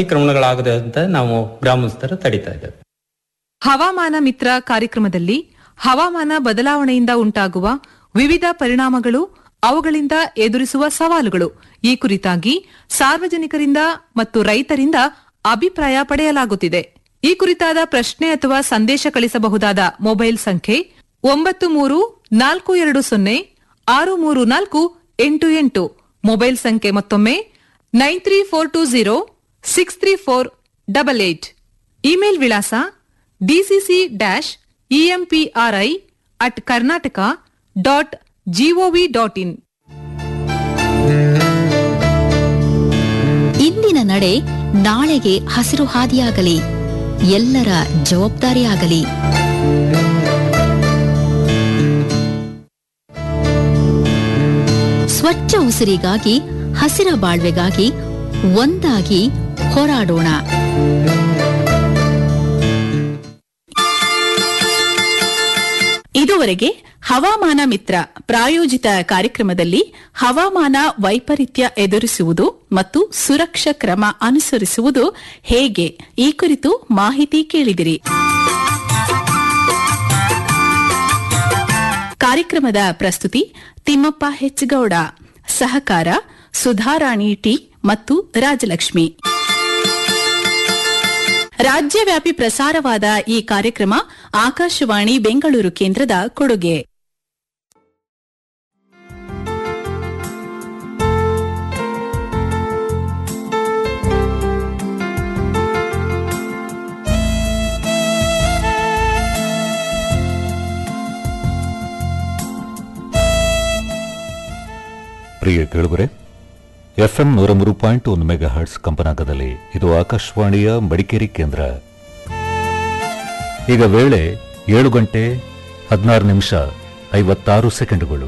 ಅತಿಕ್ರಮಣಗಳಾಗದೆ ಅಂತ ನಾವು ಗ್ರಾಮಸ್ಥರು ತಡಿತಾ ಇದ್ದೇವೆ ಹವಾಮಾನ ಮಿತ್ರ ಕಾರ್ಯಕ್ರಮದಲ್ಲಿ ಹವಾಮಾನ ಬದಲಾವಣೆಯಿಂದ ಉಂಟಾಗುವ ವಿವಿಧ ಪರಿಣಾಮಗಳು ಅವುಗಳಿಂದ ಎದುರಿಸುವ ಸವಾಲುಗಳು ಈ ಕುರಿತಾಗಿ ಸಾರ್ವಜನಿಕರಿಂದ ಮತ್ತು ರೈತರಿಂದ ಅಭಿಪ್ರಾಯ ಪಡೆಯಲಾಗುತ್ತಿದೆ ಈ ಕುರಿತಾದ ಪ್ರಶ್ನೆ ಅಥವಾ ಸಂದೇಶ ಕಳಿಸಬಹುದಾದ ಮೊಬೈಲ್ ಸಂಖ್ಯೆ ಒಂಬತ್ತು ಮೂರು ನಾಲ್ಕು ಎರಡು ಸೊನ್ನೆ ಆರು ಮೂರು ನಾಲ್ಕು ಎಂಟು ಎಂಟು ಮೊಬೈಲ್ ಸಂಖ್ಯೆ ಮತ್ತೊಮ್ಮೆ nine three four two zero six three four double eight email ವಿಳಾಸ DCC dash EMPRI at Karnataka dot GOV dot in ಇಂದಿನ ನಡೆ ನಾಳೆಗೆ ಹಸಿರು ಹಾದಿಯಾಗಲಿ ಎಲ್ಲರ ಜವಾಬ್ದಾರಿಯಾಗಲಿ ಸ್ವಚ್ಛ ಉಸಿರಿಗಾಗಿ ಹಸಿರ ಬಾಳ್ವೆಗಾಗಿ ಒಂದಾಗಿ ಹೋರಾಡೋಣ ಇದುವರೆಗೆ ಹವಾಮಾನ ಮಿತ್ರ ಪ್ರಾಯೋಜಿತ ಕಾರ್ಯಕ್ರಮದಲ್ಲಿ ಹವಾಮಾನ ವೈಪರೀತ್ಯ ಎದುರಿಸುವುದು ಮತ್ತು ಸುರಕ್ಷಾ ಕ್ರಮ ಅನುಸರಿಸುವುದು ಹೇಗೆ ಈ ಕುರಿತು ಮಾಹಿತಿ ಕೇಳಿದಿರಿ ಕಾರ್ಯಕ್ರಮದ ಪ್ರಸ್ತುತಿ ತಿಮ್ಮಪ್ಪ ಹೆಚ್ಗೌಡ ಸಹಕಾರ ಸುಧಾರಾಣಿ ಟಿ ಮತ್ತು ರಾಜಲಕ್ಷ್ಮಿ ರಾಜ್ಯವ್ಯಾಪಿ ಪ್ರಸಾರವಾದ ಈ ಕಾರ್ಯಕ್ರಮ ಆಕಾಶವಾಣಿ ಬೆಂಗಳೂರು ಕೇಂದ್ರದ ಕೊಡುಗೆ ಪ್ರಿಯ ಕೇಳುಗರೆ ಎಫ್ಎಂ ನೂರ ಮೂರು ಪಾಯಿಂಟ್ ಒಂದು ಮೆಗಾ ಹರ್ಟ್ಸ್ ಕಂಪನಾಂಕದಲ್ಲಿ ಇದು ಆಕಾಶವಾಣಿಯ ಮಡಿಕೇರಿ ಕೇಂದ್ರ ಈಗ ವೇಳೆ ಏಳು ಗಂಟೆ ಹದಿನಾರು ನಿಮಿಷ ಐವತ್ತಾರು ಸೆಕೆಂಡುಗಳು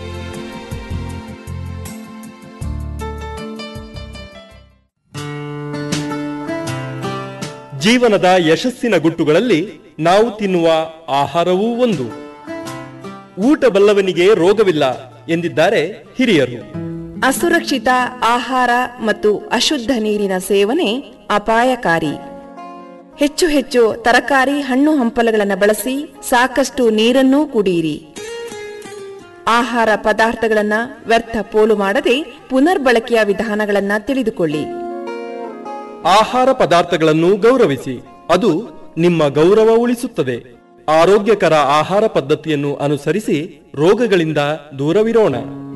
ಜೀವನದ ಯಶಸ್ಸಿನ ಗುಟ್ಟುಗಳಲ್ಲಿ ನಾವು ತಿನ್ನುವ ಆಹಾರವೂ ಒಂದು ಊಟ ಬಲ್ಲವನಿಗೆ ರೋಗವಿಲ್ಲ ಎಂದಿದ್ದಾರೆ ಹಿರಿಯರು ಅಸುರಕ್ಷಿತ ಆಹಾರ ಮತ್ತು ಅಶುದ್ಧ ನೀರಿನ ಸೇವನೆ ಅಪಾಯಕಾರಿ ಹೆಚ್ಚು ಹೆಚ್ಚು ತರಕಾರಿ ಹಣ್ಣು ಹಂಪಲುಗಳನ್ನು ಬಳಸಿ ಸಾಕಷ್ಟು ನೀರನ್ನೂ ಕುಡಿಯಿರಿ ಆಹಾರ ಪದಾರ್ಥಗಳನ್ನ ವ್ಯರ್ಥ ಪೋಲು ಮಾಡದೆ ಪುನರ್ಬಳಕೆಯ ವಿಧಾನಗಳನ್ನ ತಿಳಿದುಕೊಳ್ಳಿ ಆಹಾರ ಪದಾರ್ಥಗಳನ್ನು ಗೌರವಿಸಿ ಅದು ನಿಮ್ಮ ಗೌರವ ಉಳಿಸುತ್ತದೆ ಆರೋಗ್ಯಕರ ಆಹಾರ ಪದ್ಧತಿಯನ್ನು ಅನುಸರಿಸಿ ರೋಗಗಳಿಂದ ದೂರವಿರೋಣ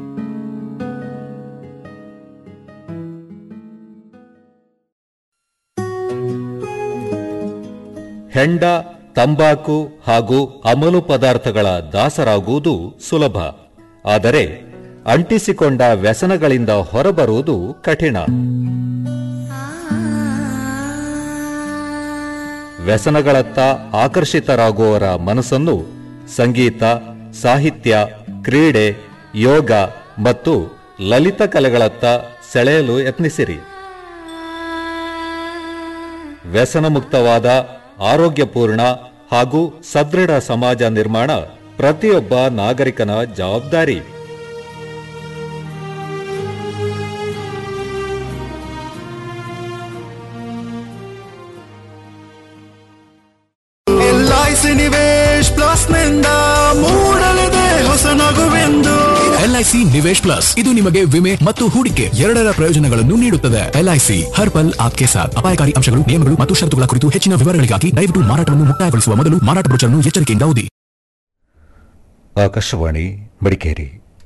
ಹೆಂಡ ತಂಬಾಕು ಹಾಗೂ ಅಮಲು ಪದಾರ್ಥಗಳ ದಾಸರಾಗುವುದು ಸುಲಭ ಆದರೆ ಅಂಟಿಸಿಕೊಂಡ ವ್ಯಸನಗಳಿಂದ ಹೊರಬರುವುದು ಕಠಿಣ ವ್ಯಸನಗಳತ್ತ ಆಕರ್ಷಿತರಾಗುವವರ ಮನಸ್ಸನ್ನು ಸಂಗೀತ ಸಾಹಿತ್ಯ ಕ್ರೀಡೆ ಯೋಗ ಮತ್ತು ಲಲಿತ ಕಲೆಗಳತ್ತ ಸೆಳೆಯಲು ಯತ್ನಿಸಿರಿ ವ್ಯಸನಮುಕ್ತವಾದ ಆರೋಗ್ಯಪೂರ್ಣ ಹಾಗೂ ಸದೃಢ ಸಮಾಜ ನಿರ್ಮಾಣ ಪ್ರತಿಯೊಬ್ಬ ನಾಗರಿಕನ ಜವಾಬ್ದಾರಿ ಎಲ್ಐಸಿ ನಿವೇಶ್ ಪ್ಲಸ್ ನಿಂದ ಮೂಡಲಿದೆ ಹೊಸ ನಗುವೆಂದು ಎಲ್ಐಸಿ ನಿವೇಶ್ ಪ್ಲಸ್ ಇದು ನಿಮಗೆ ವಿಮೆ ಮತ್ತು ಹೂಡಿಕೆ ಎರಡರ ಪ್ರಯೋಜನಗಳನ್ನು ನೀಡುತ್ತದೆ ಎಲ್ಐಸಿ ಹರ್ ಪಲ್ ಆಪ್ಕೆ ಸಾಥ್ ಅಪಾಯಕಾರಿ ಅಂಶಗಳು ನಿಯಮಗಳು ಮತ್ತು ಷರತ್ತುಗಳ ಕುರಿತು ಹೆಚ್ಚಿನ ವಿವರಗಳಿಗಾಗಿ ದಯವಿಟ್ಟು ಮಾರಾಟವನ್ನು ಮುಕ್ತಾಯಗೊಳಿಸುವ ಮೊದಲು ಮಾರಾಟ ಬ್ರೋಚರ್ನ್ನು ಎಚ್ಚರಿಕೆಯಿಂದ ಓದಿ ಆಕಾಶವಾಣಿ ಮಡಿಕೇರಿ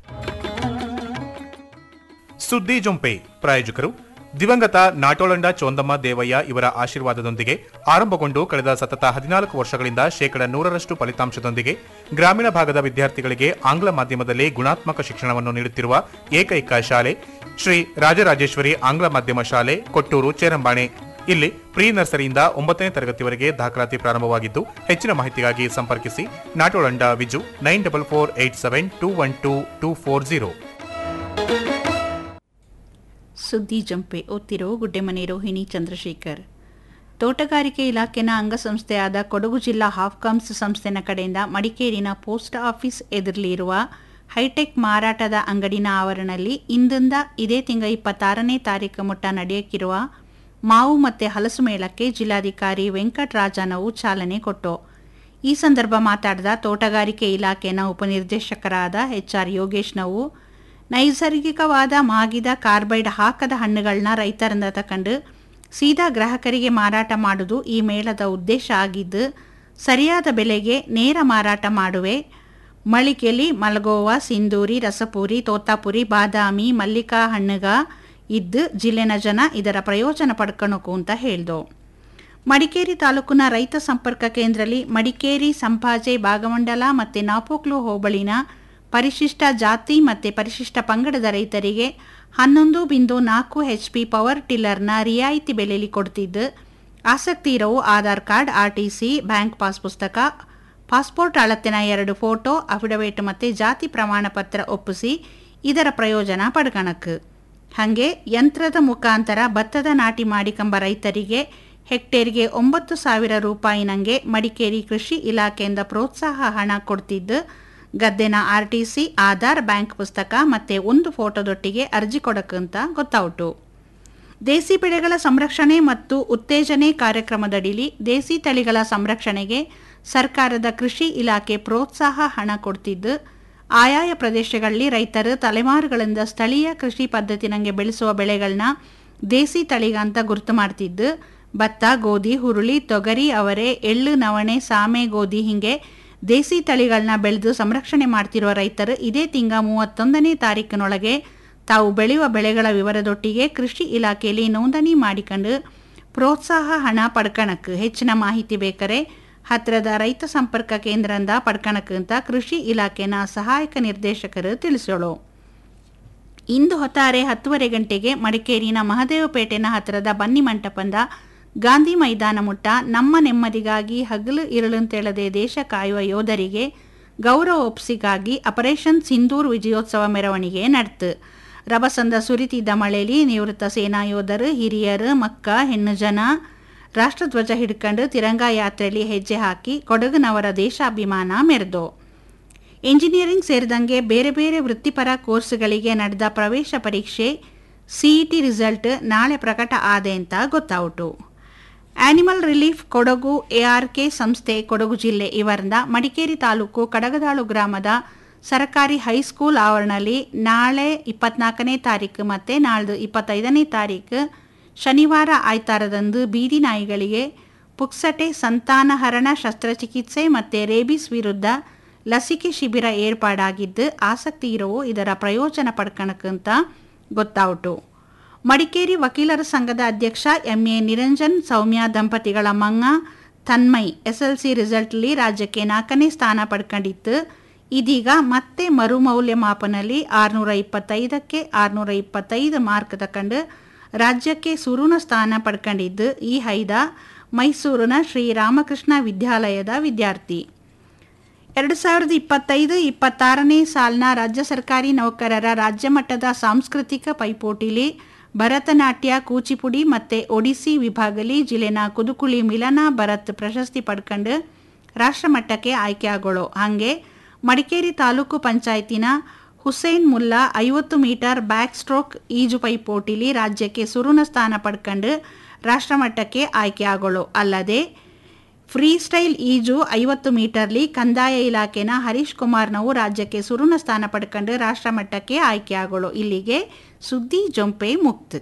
ಸುದ್ದಿ ಜೊಂಪೆ ಪ್ರಾಯೋಜಕರು ದಿವಂಗತ ನಾಟೋಳಂಡ ಚೋಂದಮ್ಮ ದೇವಯ್ಯ ಇವರ ಆಶೀರ್ವಾದದೊಂದಿಗೆ ಆರಂಭಗೊಂಡು ಕಳೆದ ಸತತ ಹದಿನಾಲ್ಕು ವರ್ಷಗಳಿಂದ ಶೇಕಡ ನೂರರಷ್ಟು ಫಲಿತಾಂಶದೊಂದಿಗೆ ಗ್ರಾಮೀಣ ಭಾಗದ ವಿದ್ಯಾರ್ಥಿಗಳಿಗೆ ಆಂಗ್ಲ ಮಾಧ್ಯಮದಲ್ಲಿ ಗುಣಾತ್ಮಕ ಶಿಕ್ಷಣವನ್ನು ನೀಡುತ್ತಿರುವ ಏಕೈಕ ಶಾಲೆ ಶ್ರೀ ರಾಜರಾಜೇಶ್ವರಿ ಆಂಗ್ಲ ಮಾಧ್ಯಮ ಶಾಲೆ ಕೊಟ್ಟೂರು ಚೇರಂಬಾಣೆ ಇಲ್ಲಿ ಪ್ರೀ ನರ್ಸರಿಯಿಂದ ಒಂಬತ್ತನೇ ತರಗತಿವರೆಗೆ ದಾಖಲಾತಿ ಪ್ರಾರಂಭವಾಗಿದ್ದು ಹೆಚ್ಚಿನ ಮಾಹಿತಿಗಾಗಿ ಸಂಪರ್ಕಿಸಿ Natolanda Viju nine double four eight seven two one two two four zero ಸುದ್ದಿ ಜಂಪೆ ಓದ್ತಿರೋ ಗುಡ್ಡೆಮನೆ ರೋಹಿಣಿ ಚಂದ್ರಶೇಖರ್ ತೋಟಗಾರಿಕೆ ಇಲಾಖೆನ ಅಂಗಸಂಸ್ಥೆಯಾದ ಕೊಡಗು ಜಿಲ್ಲಾ ಹಾಫ್ಕಾಮ್ಸ್ ಸಂಸ್ಥೆನ ಕಡೆಯಿಂದ ಮಡಿಕೇರಿನ ಪೋಸ್ಟ್ ಆಫೀಸ್ ಎದುರಲಿರುವ ಹೈಟೆಕ್ ಮಾರಾಟದ ಅಂಗಡಿನ ಆವರಣದಲ್ಲಿ ಇಂದಿಂದ ಇದೇ ತಿಂಗಳ ಇಪ್ಪತ್ತಾರನೇ ತಾರೀಕು ಮುಟ್ಟ ನಡೆಯಕ್ಕಿರುವ ಮಾವು ಮತ್ತು ಹಲಸು ಮೇಳಕ್ಕೆ ಜಿಲ್ಲಾಧಿಕಾರಿ ವೆಂಕಟರಾಜನವು ಚಾಲನೆ ಕೊಟ್ಟು ಈ ಸಂದರ್ಭ ಮಾತಾಡಿದ ತೋಟಗಾರಿಕೆ ಇಲಾಖೆನ ಉಪನಿರ್ದೇಶಕರಾದ ಎಚ್ ಆರ್ ಯೋಗೇಶ್ ನಾವು ನೈಸರ್ಗಿಕವಾದ ಮಾಗಿದ ಕಾರ್ಬೈಡ್ ಹಾಕದ ಹಣ್ಣುಗಳನ್ನ ರೈತರಿಂದ ತಕೊಂಡು ಸೀದಾ ಗ್ರಾಹಕರಿಗೆ ಮಾರಾಟ ಮಾಡುವುದು ಈ ಮೇಳದ ಉದ್ದೇಶ ಆಗಿದ್ದು ಸರಿಯಾದ ಬೆಲೆಗೆ ನೇರ ಮಾರಾಟ ಮಾಡುವೆ ಮಳಿಕೆಲಿ ಮಲ್ಗೋವಾ ಸಿಂಧೂರಿ ರಸಪೂರಿ ತೋತಾಪುರಿ ಬಾದಾಮಿ ಮಲ್ಲಿಕಾ ಹಣ್ಣುಗ ಇದ್ದು ಜಿಲ್ಲೆನ ಜನ ಇದರ ಪ್ರಯೋಜನ ಪಡ್ಕೊಳಕು ಅಂತ ಹೇಳ್ದು ಮಡಿಕೇರಿ ತಾಲೂಕಿನ ರೈತ ಸಂಪರ್ಕ ಕೇಂದ್ರದಲ್ಲಿ ಮಡಿಕೇರಿ ಸಂಪಾಜೆ ಭಾಗಮಂಡಲ ಮತ್ತು ನಾಪೋಕ್ಲು ಹೋಬಳಿನ ಪರಿಶಿಷ್ಟ ಜಾತಿ ಮತ್ತು ಪರಿಶಿಷ್ಟ ಪಂಗಡದ ರೈತರಿಗೆ ಹನ್ನೊಂದು ಬಿಂದು ನಾಲ್ಕು ಎಚ್ ಪಿ ಪವರ್ ಟಿಲ್ಲರ್ನ ರಿಯಾಯಿತಿ ಬೆಲೆಯಲ್ಲಿ ಕೊಡ್ತಿದ್ದು ಆಸಕ್ತಿ ಇರೋವು Aadhaar card RTC bank pass ಪುಸ್ತಕ ಪಾಸ್ಪೋರ್ಟ್ ಅಳತೆನ ಎರಡು ಫೋಟೋ ಅಫಿಡವಿಟ್ ಮತ್ತು ಜಾತಿ ಪ್ರಮಾಣ ಪತ್ರ ಒಪ್ಪಿಸಿ ಇದರ ಪ್ರಯೋಜನ ಪಡ್ಕಣಕ್ಕೆ ಹಾಗೆ ಯಂತ್ರದ ಮುಖಾಂತರ ಭತ್ತದ ನಾಟಿ ಮಾಡಿಕೊಂಬ ರೈತರಿಗೆ ಹೆಕ್ಟೇರ್ಗೆ ಒಂಬತ್ತು ಸಾವಿರ ರೂಪಾಯಿನಂಗೆ ಮಡಿಕೇರಿ ಕೃಷಿ ಇಲಾಖೆಯಿಂದ ಪ್ರೋತ್ಸಾಹ ಹಣ ಕೊಡ್ತಿದ್ದು ಗದ್ದೆನ ಆರ್ಟಿಸಿ ಆಧಾರ್ ಬ್ಯಾಂಕ್ ಪುಸ್ತಕ ಮತ್ತು ಒಂದು ಫೋಟೋದೊಟ್ಟಿಗೆ ಅರ್ಜಿ ಕೊಡಕ್ಕಂತ ಗೊತ್ತಾಯಿತು ದೇಸಿ ಬೆಳೆಗಳ ಸಂರಕ್ಷಣೆ ಮತ್ತು ಉತ್ತೇಜನೆ ಕಾರ್ಯಕ್ರಮದಡಿಲಿ ದೇಸಿ ತಳಿಗಳ ಸಂರಕ್ಷಣೆಗೆ ಸರ್ಕಾರದ ಕೃಷಿ ಇಲಾಖೆ ಪ್ರೋತ್ಸಾಹ ಹಣ ಕೊಡ್ತಿದ್ದು ಆಯಾಯ ಪ್ರದೇಶಗಳಲ್ಲಿ ರೈತರು ತಲೆಮಾರುಗಳಿಂದ ಸ್ಥಳೀಯ ಕೃಷಿ ಪದ್ಧತಿನಂಗೆ ಬೆಳೆಸುವ ಬೆಳೆಗಳನ್ನ ದೇಸಿ ತಳಿಗಂತ ಗುರುತು ಮಾಡ್ತಿದ್ದು ಭತ್ತ ಗೋಧಿ ಹುರುಳಿ ತೊಗರಿ ಅವರೆ ಎಳ್ಳು ನವಣೆ ಸಾಮೆ ಗೋಧಿ ಹೀಗೆ ದೇಸಿ ತಳಿಗಳನ್ನ ಬೆಳೆದು ಸಂರಕ್ಷಣೆ ಮಾಡ್ತಿರುವ ರೈತರು ಇದೇ ತಿಂಗ ಮೂವತ್ತೊಂದನೇ ತಾರೀಕಿನೊಳಗೆ ತಾವು ಬೆಳೆಯುವ ಬೆಳೆಗಳ ವಿವರದೊಟ್ಟಿಗೆ ಕೃಷಿ ಇಲಾಖೆಯಲ್ಲಿ ನೋಂದಣಿ ಮಾಡಿಕೊಂಡು ಪ್ರೋತ್ಸಾಹ ಹಣ ಪಡ್ಕಣಕ್ಕೆ ಹೆಚ್ಚಿನ ಮಾಹಿತಿ ಬೇಕಾರೆ ಹತ್ತಿರದ ರೈತ ಸಂಪರ್ಕ ಕೇಂದ್ರದಿಂದ ಪಡ್ಕಣಕ್ಕಂತ ಕೃಷಿ ಇಲಾಖೆನ ಸಹಾಯಕ ನಿರ್ದೇಶಕರು ತಿಳಿಸೋಳು ಇಂದು ಹೊತ್ತಾರೆ ಹತ್ತುವರೆ ಗಂಟೆಗೆ ಮಡಿಕೇರಿನ ಮಹದೇವಪೇಟೆನ ಹತ್ತಿರದ ಬನ್ನಿ ಮಂಟಪದ ಗಾಂಧಿ ಮೈದಾನ ಮುಟ್ಟ ನಮ್ಮ ನೆಮ್ಮದಿಗಾಗಿ ಹಗಲು ಇರುಳಂತೇಳದೆ ದೇಶ ಕಾಯುವ ಯೋಧರಿಗೆ ಗೌರವ ಒಪ್ಸಿಗಾಗಿ ಆಪರೇಷನ್ ಸಿಂಧೂರ್ ವಿಜಯೋತ್ಸವ ಮೆರವಣಿಗೆ ನಡೆತು ರಭಸಂದ ಸುರಿತಿದ್ದ ಮಳೆಯಲ್ಲಿ ನಿವೃತ್ತ ಸೇನಾ ಯೋಧರು ಹಿರಿಯರು ಮಕ್ಕ ಹೆಣ್ಣು ಜನ ರಾಷ್ಟ್ರಧ್ವಜ ಹಿಡ್ಕೊಂಡು ತಿರಂಗಾ ಯಾತ್ರೆಯಲ್ಲಿ ಹೆಜ್ಜೆ ಹಾಕಿ ಕೊಡಗಿನವರ ದೇಶಾಭಿಮಾನ ಮೆರೆದು ಎಂಜಿನಿಯರಿಂಗ್ ಸೇರಿದಂಗೆ ಬೇರೆ ಬೇರೆ ವೃತ್ತಿಪರ ಕೋರ್ಸ್ಗಳಿಗೆ ನಡೆದ ಪ್ರವೇಶ ಪರೀಕ್ಷೆ ಸಿಇಟಿ ರಿಸಲ್ಟ್ ನಾಳೆ ಪ್ರಕಟ ಆದೆ ಅಂತ ಗೊತ್ತಾಯಿತು ಆನಿಮಲ್ ರಿಲೀಫ್ ಕೊಡಗು ಎಆರ್ಕೆ ಸಂಸ್ಥೆ ಕೊಡಗು ಜಿಲ್ಲೆ ಇವರಿಂದ ಮಡಿಕೇರಿ ತಾಲೂಕು ಕಡಗದಾಳು ಗ್ರಾಮದ ಸರ್ಕಾರಿ ಹೈಸ್ಕೂಲ್ ಆವರಣದಲ್ಲಿ ನಾಳೆ ಇಪ್ಪತ್ನಾಲ್ಕನೇ ತಾರೀಕು ಮತ್ತು ನಾಳ್ದು ಇಪ್ಪತ್ತೈದನೇ ತಾರೀಕು ಶನಿವಾರ ಆಯ್ತಾರದಂದು ಬೀದಿ ನಾಯಿಗಳಿಗೆ ಪುಕ್ಸಟೆ ಸಂತಾನಹರಣ ಶಸ್ತ್ರಚಿಕಿತ್ಸೆ ಮತ್ತು ರೇಬಿಸ್ ವಿರುದ್ಧ ಲಸಿಕೆ ಶಿಬಿರ ಏರ್ಪಾಡಾಗಿದ್ದು ಆಸಕ್ತಿ ಇರೋವು ಇದರ ಪ್ರಯೋಜನ ಪಡ್ಕಣಕ್ಕಂತ ಗೊತ್ತಾಯಿತು ಮಡಿಕೇರಿ ವಕೀಲರ ಸಂಘದ ಅಧ್ಯಕ್ಷ ಎಂಎ ನಿರಂಜನ್ ಸೌಮ್ಯ ದಂಪತಿಗಳ ಮಂಗ ತನ್ಮಯ್ ಎಸ್ಎಲ್ಸಿ ರಿಸಲ್ಟ್ಲಿ ರಾಜ್ಯಕ್ಕೆ ನಾಲ್ಕನೇ ಸ್ಥಾನ ಪಡ್ಕೊಂಡಿತ್ತು ಇದೀಗ ಮತ್ತೆ ಮರುಮೌಲ್ಯಮಾಪನಲ್ಲಿ ಆರುನೂರ ಇಪ್ಪತ್ತೈದಕ್ಕೆ ಆರುನೂರ ಇಪ್ಪತ್ತೈದು ಮಾರ್ಕ್ ತಕೊಂಡು ರಾಜ್ಯಕ್ಕೆ ಸುರುನ ಸ್ಥಾನ ಪಡ್ಕೊಂಡಿದ್ದು ಈ ಹೈದ ಮೈಸೂರಿನ ಶ್ರೀರಾಮಕೃಷ್ಣ ವಿದ್ಯಾಲಯದ ವಿದ್ಯಾರ್ಥಿ ಎರಡು ಸಾವಿರದ ಇಪ್ಪತ್ತೈದು ಇಪ್ಪತ್ತಾರನೇ ಸಾಲಿನ ರಾಜ್ಯ ಸರ್ಕಾರಿ ನೌಕರರ ರಾಜ್ಯ ಮಟ್ಟದ ಸಾಂಸ್ಕೃತಿಕ ಪೈಪೋಟಿಲಿ ಭರತನಾಟ್ಯ ಕೂಚಿಪುಡಿ ಮತ್ತು ಒಡಿಸ್ಸಿ ವಿಭಾಗಲಿ ಜಿಲ್ಲೆನ ಕುದುಕುಳಿ ಮಿಲನ ಭರತ್ ಪ್ರಶಸ್ತಿ ಪಡ್ಕೊಂಡು ರಾಷ್ಟ್ರಮಟ್ಟಕ್ಕೆ ಆಯ್ಕೆಯಾಗೋಳು ಹಾಗೆ ಮಡಿಕೇರಿ ತಾಲೂಕು ಪಂಚಾಯತಿನ ಹುಸೇನ್ ಮುಲ್ಲಾ ಐವತ್ತು ಮೀಟರ್ ಬ್ಯಾಕ್ ಸ್ಟ್ರೋಕ್ ಈಜು ಪೈಪೋಟಿಲಿ ರಾಜ್ಯಕ್ಕೆ ಸುರುನ ಸ್ಥಾನ ಪಡ್ಕೊಂಡು ರಾಷ್ಟ್ರಮಟ್ಟಕ್ಕೆ ಆಯ್ಕೆಯಾಗೋಳು ಅಲ್ಲದೆ ಫ್ರೀ ಸ್ಟೈಲ್ ಈಜು ಐವತ್ತು ಮೀಟರ್ಲಿ ಕಂದಾಯ ಇಲಾಖೆನ ಹರೀಶ್ ಕುಮಾರ್ನವು ರಾಜ್ಯಕ್ಕೆ ಸುರುನ ಸ್ಥಾನ ಪಡ್ಕೊಂಡು ರಾಷ್ಟ್ರಮಟ್ಟಕ್ಕೆ ಆಯ್ಕೆಯಾಗೋಳು ಇಲ್ಲಿಗೆ ಸುದ್ದಿ ಜೊಂಪೆ ಮುಕ್ತ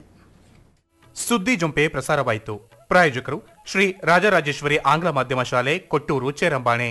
ಸುದ್ದಿ ಜೊಂಪೆ ಪ್ರಸಾರವಾಯಿತು ಪ್ರಾಯೋಜಕರು ಶ್ರೀ ರಾಜರಾಜೇಶ್ವರಿ ಆಂಗ್ಲ ಮಾಧ್ಯಮ ಶಾಲೆ ಕೊಟ್ಟೂರು ಚೇರಂಬಾಣೆ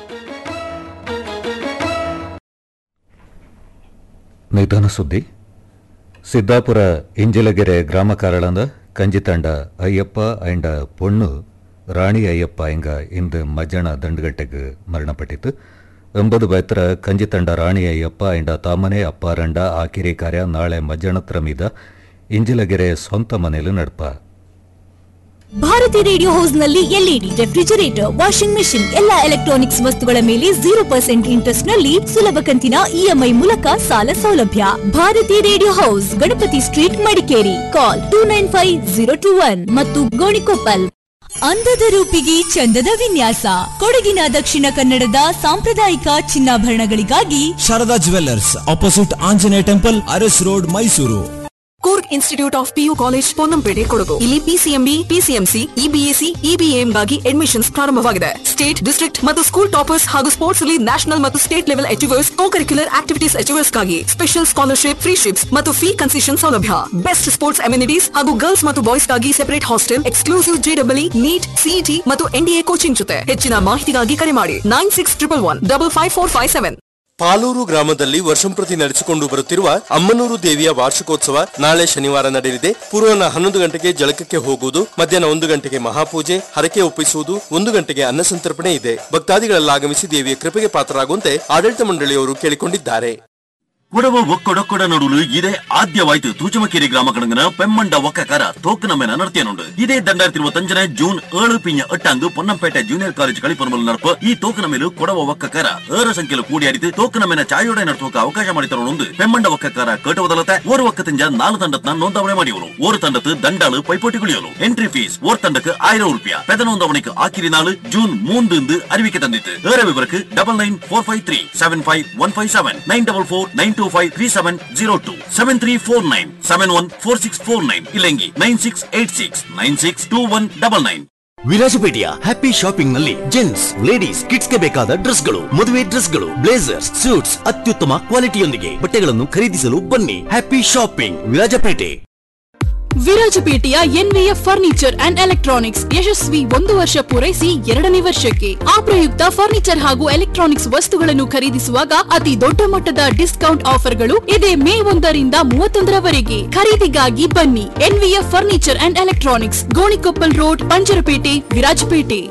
ನಿಧನ ಸುದ್ದಿ ಸಿದ್ದಾಪುರ ಇಂಜಿಲಗೆರೆ ಗ್ರಾಮ ಕಾರಳದ ಕಂಜಿತಂಡ ಅಯ್ಯಪ್ಪ ಅಂಡ ಪೊಣ್ಣು ರಾಣಿ ಅಯ್ಯಪ್ಪ ಎಂಗ ಇಂದು ಮಜ್ಜನ ದಂಡುಗಟ್ಟೆಗೆ ಮರಣಪಟ್ಟಿತು ಎಂಬುದು ಬೈತ್ರ ಕಂಜಿತಂಡ ರಾಣಿ ಅಯ್ಯಪ್ಪ ಎಂಡ ತಾಮನೆ ಅಪ್ಪಾರಂಡ ಆಕಿರಿ ಕಾರ್ಯ ನಾಳೆ ಮಜ್ಜನತ್ರ ಮೀದ ಇಂಜಿಲಗೆರೆ ಸ್ವಂತ ಮನೆಯಲ್ಲಿ ನಡ್ಪ ಭಾರತಿ ರೇಡಿಯೋ ಹೌಸ್ ನಲ್ಲಿ ಎಲ್ಇಡಿ ರೆಫ್ರಿಜರೇಟರ್ ವಾಷಿಂಗ್ ಮೆಷಿನ್ ಎಲ್ಲಾ ಎಲೆಕ್ಟ್ರಾನಿಕ್ಸ್ ವಸ್ತುಗಳ ಮೇಲೆ ಜೀರೋ ಪರ್ಸೆಂಟ್ ಇಂಟ್ರೆಸ್ಟ್ ನಲ್ಲಿ ಸುಲಭ ಕಂತಿನ ಇಎಂಐ ಮೂಲಕ ಸಾಲ ಸೌಲಭ್ಯ Bharati radio house Ganapati street Madikeri call two nine five zero two one ಮತ್ತು ಗೋಣಿಕೊಪ್ಪಲ್ ಅಂದದ ರೂಪಿಗೆ ಚಂದದ ವಿನ್ಯಾಸ ಕೊಡಗಿನ ದಕ್ಷಿಣ ಕನ್ನಡದ ಸಾಂಪ್ರದಾಯಿಕ ಚಿನ್ನಾಭರಣಗಳಿಗಾಗಿ Sharada jewellers opposite Anjaneya temple Aras road Mysuru Coorg institute of PU college Ponnampet Kodagu ಇಲ್ಲಿ ಪಿಸಿಎಂಬಿ ಪಿಸಿಎಂಸಿ ಇಬಿಎಸ್ಸಿ ಇಬಿಎಂಗಾಗಿ ಅಡ್ಮಿಷನ್ಸ್ ಪ್ರಾರಂಭವಾಗಿದೆ ಸ್ಟೇಟ್ ಡಿಸ್ಟ್ರಿಕ್ಟ್ ಮತ್ತು ಸ್ಕೂಲ್ ಟಾಪರ್ಸ್ ಹಾಗೂ ಸ್ಪೋರ್ಟ್ಸ್ ಅಲ್ಲಿ ನ್ಯಾಷನಲ್ ಮತ್ತು state level achievers co curricular activities ಅಚೀವರ್ಸ್ಗಾಗಿ ಸ್ಪೆಷಲ್ ಸ್ಕಾಲರ್ಶಿಪ್ ಫ್ರೀ ಶಿಪ್ಸ್ ಮತ್ತು ಫೀ ಕನ್ಸೆಷನ್ ಸೌಲಭ್ಯ ಬೆಸ್ಟ್ ಸ್ಪೋರ್ಟ್ಸ್ ಅಮ್ಯುನಿಟೀಸ್ ಹಾಗೂ ಗರ್ಲ್ಸ್ ಮತ್ತು ಬಾಯ್ಸ್ಗಾಗಿ ಸೆಪರೇಟ್ ಹಾಸ್ಟೆಲ್ ಎಕ್ಸ್ಕ್ಲೂಸಿವ್ ಜೆಡಬ್ಲ್ಇ ನೀಟ್ ಸಿಇಟಿ ಮತ್ತು ಎನ್ಡಿಎ ಕೋಚಿಂಗ್ ಜೊತೆ ಹೆಚ್ಚಿನ ಮಾಹಿತಿಗಾಗಿ ಕರೆ ಮಾಡಿ nine six triple one double five four five seven Paluru ಗ್ರಾಮದಲ್ಲಿ ವರ್ಷಂಪ್ರತಿ ನಡೆಸಿಕೊಂಡು ಬರುತ್ತಿರುವ ಅಮ್ಮನೂರು ದೇವಿಯ ವಾರ್ಷಿಕೋತ್ಸವ ನಾಳೆ ಶನಿವಾರ ನಡೆಯಲಿದೆ ಪೂರ್ವನ ಹನ್ನೊಂದು ಗಂಟೆಗೆ ಜಳಕಕ್ಕೆ ಹೋಗುವುದು ಮಧ್ಯಾಹ್ನ ಒಂದು ಗಂಟೆಗೆ ಮಹಾಪೂಜೆ ಹರಕೆ ಒಪ್ಪಿಸುವುದು ಒಂದು ಗಂಟೆಗೆ ಅನ್ನ ಸಂತರ್ಪಣೆ ಇದೆ ಭಕ್ತಾದಿಗಳೆಲ್ಲ ಆಗಮಿಸಿ ದೇವಿಯ ಕೃಪೆಗೆ ಪಾತ್ರರಾಗುವಂತೆ ಆಡಳಿತ ಮಂಡಳಿಯವರು ಕೇಳಿಕೊಂಡಿದ್ದಾರೆ ಕೊಡವ ಒಕ್ಕಡೊಕ್ಕಡ ನಡುಲು ಇದೇ ಆದ್ಯವಾಯ್ತು ತೂಚಮಕೇರಿ ಗ್ರಾಮ ಕಡಂಗನ ಪೆಮ್ಮಂಡ ಒಕ್ಕಕಾರ ತೋಕನ ಮೇನ നടത്തിയുന്നുണ്ട് ಇದೇ രണ്ടായിരത്തി ഇരുപത്തഞ്ചിന് ജൂൺ ഏഴ് പിഞ്ഞ എട്ടാങ്ക് പൊന്നംപേട്ട ജൂനിയർ ಕಾಲೇಜ್ കളിപ്പറമ്പിൽ നടപ്പ് ಈ ತೋಕನ ಮೇಲು ಕೊಡವ ಒಕ್ಕಕಾರ ಏರ ಸಂಖ್ಯೆಲು ಕೂಡಿಯಾಡಿತು ತೋಕನ ಮೇನ ಚಾಯೋಡೆ ನಡೆಸೋಕೆ ಅವಕಾಶ ಮಾಡಿತರೊಂದು ಪೆಮ್ಮಂಡ ಒಕ್ಕಕಾರ ಕೇಟವದಲತೆ ಓರ್ ಒಕ್ಕತಿಂಜ ನಾಲ್ಕು ತಂಡತ್ನ ನೋಂದಾವಣೆ ಮಾಡಿಯವರು ಓರ್ ತಂಡത്ത് ದಂಡಾಳು ಪೈಪೋಟಿ ಕುಳಿಯಲು ಎಂಟ್ರಿ ಫೀಸ್ ಓರ್ ತಂಡಕ್ಕೆ ಆയിരം ರುಪಿಯ ಪೆದ ನೋಂದಾವಣಿக்கு ஆக்கிரி நாள் ஜூன் மூன்று அறிவிக்க தந்தித்து ஏற விவரக்கு double nine four five three seven five one five seven nine double four nine two five three seven zero two seven three four nine seven one four six four nine ಇಲ್ಲಂಗಿ nine six eight six nine six two one double nine ವಿರಾಜಪೇಟೆಯ happy shopping ನಲ್ಲಿ gents ladies kids ಗೆ ಬೇಕಾದ dress ಗಳು ಮದುವೆ dress ಗಳು blazers suits ಅತ್ಯುತ್ತಮ ಕ್ವಾಲಿಟಿಯೊಂದಿಗೆ ಬಟ್ಟೆಗಳನ್ನು ಖರೀದಿಸಲು ಬನ್ನಿ ಹ್ಯಾಪಿ ಶಾಪಿಂಗ್ ವಿರಾಜಪೇಟೆ ವಿರಾಜಪೇಟೆಯ ಎನ್ವಿಎಫ್ ಫರ್ನಿಚರ್ ಅಂಡ್ ಎಲೆಕ್ಟ್ರಾನಿಕ್ಸ್ ಯಶಸ್ವಿ ಒಂದು ವರ್ಷ ಪೂರೈಸಿ ಎರಡನೇ ವರ್ಷಕ್ಕೆ ಆ ಪ್ರಯುಕ್ತ ಫರ್ನಿಚರ್ ಹಾಗೂ ಎಲೆಕ್ಟ್ರಾನಿಕ್ಸ್ ವಸ್ತುಗಳನ್ನು ಖರೀದಿಸುವಾಗ ಅತಿ ದೊಡ್ಡ ಮಟ್ಟದ ಡಿಸ್ಕೌಂಟ್ ಆಫರ್ಗಳು ಇದೇ ಮೇ ಒಂದರಿಂದ ಮೂವತ್ತೊಂದರವರೆಗೆ ಖರೀದಿಗಾಗಿ ಬನ್ನಿ NVF furniture and electronics Gonikoppal road Panjarpet Virajpet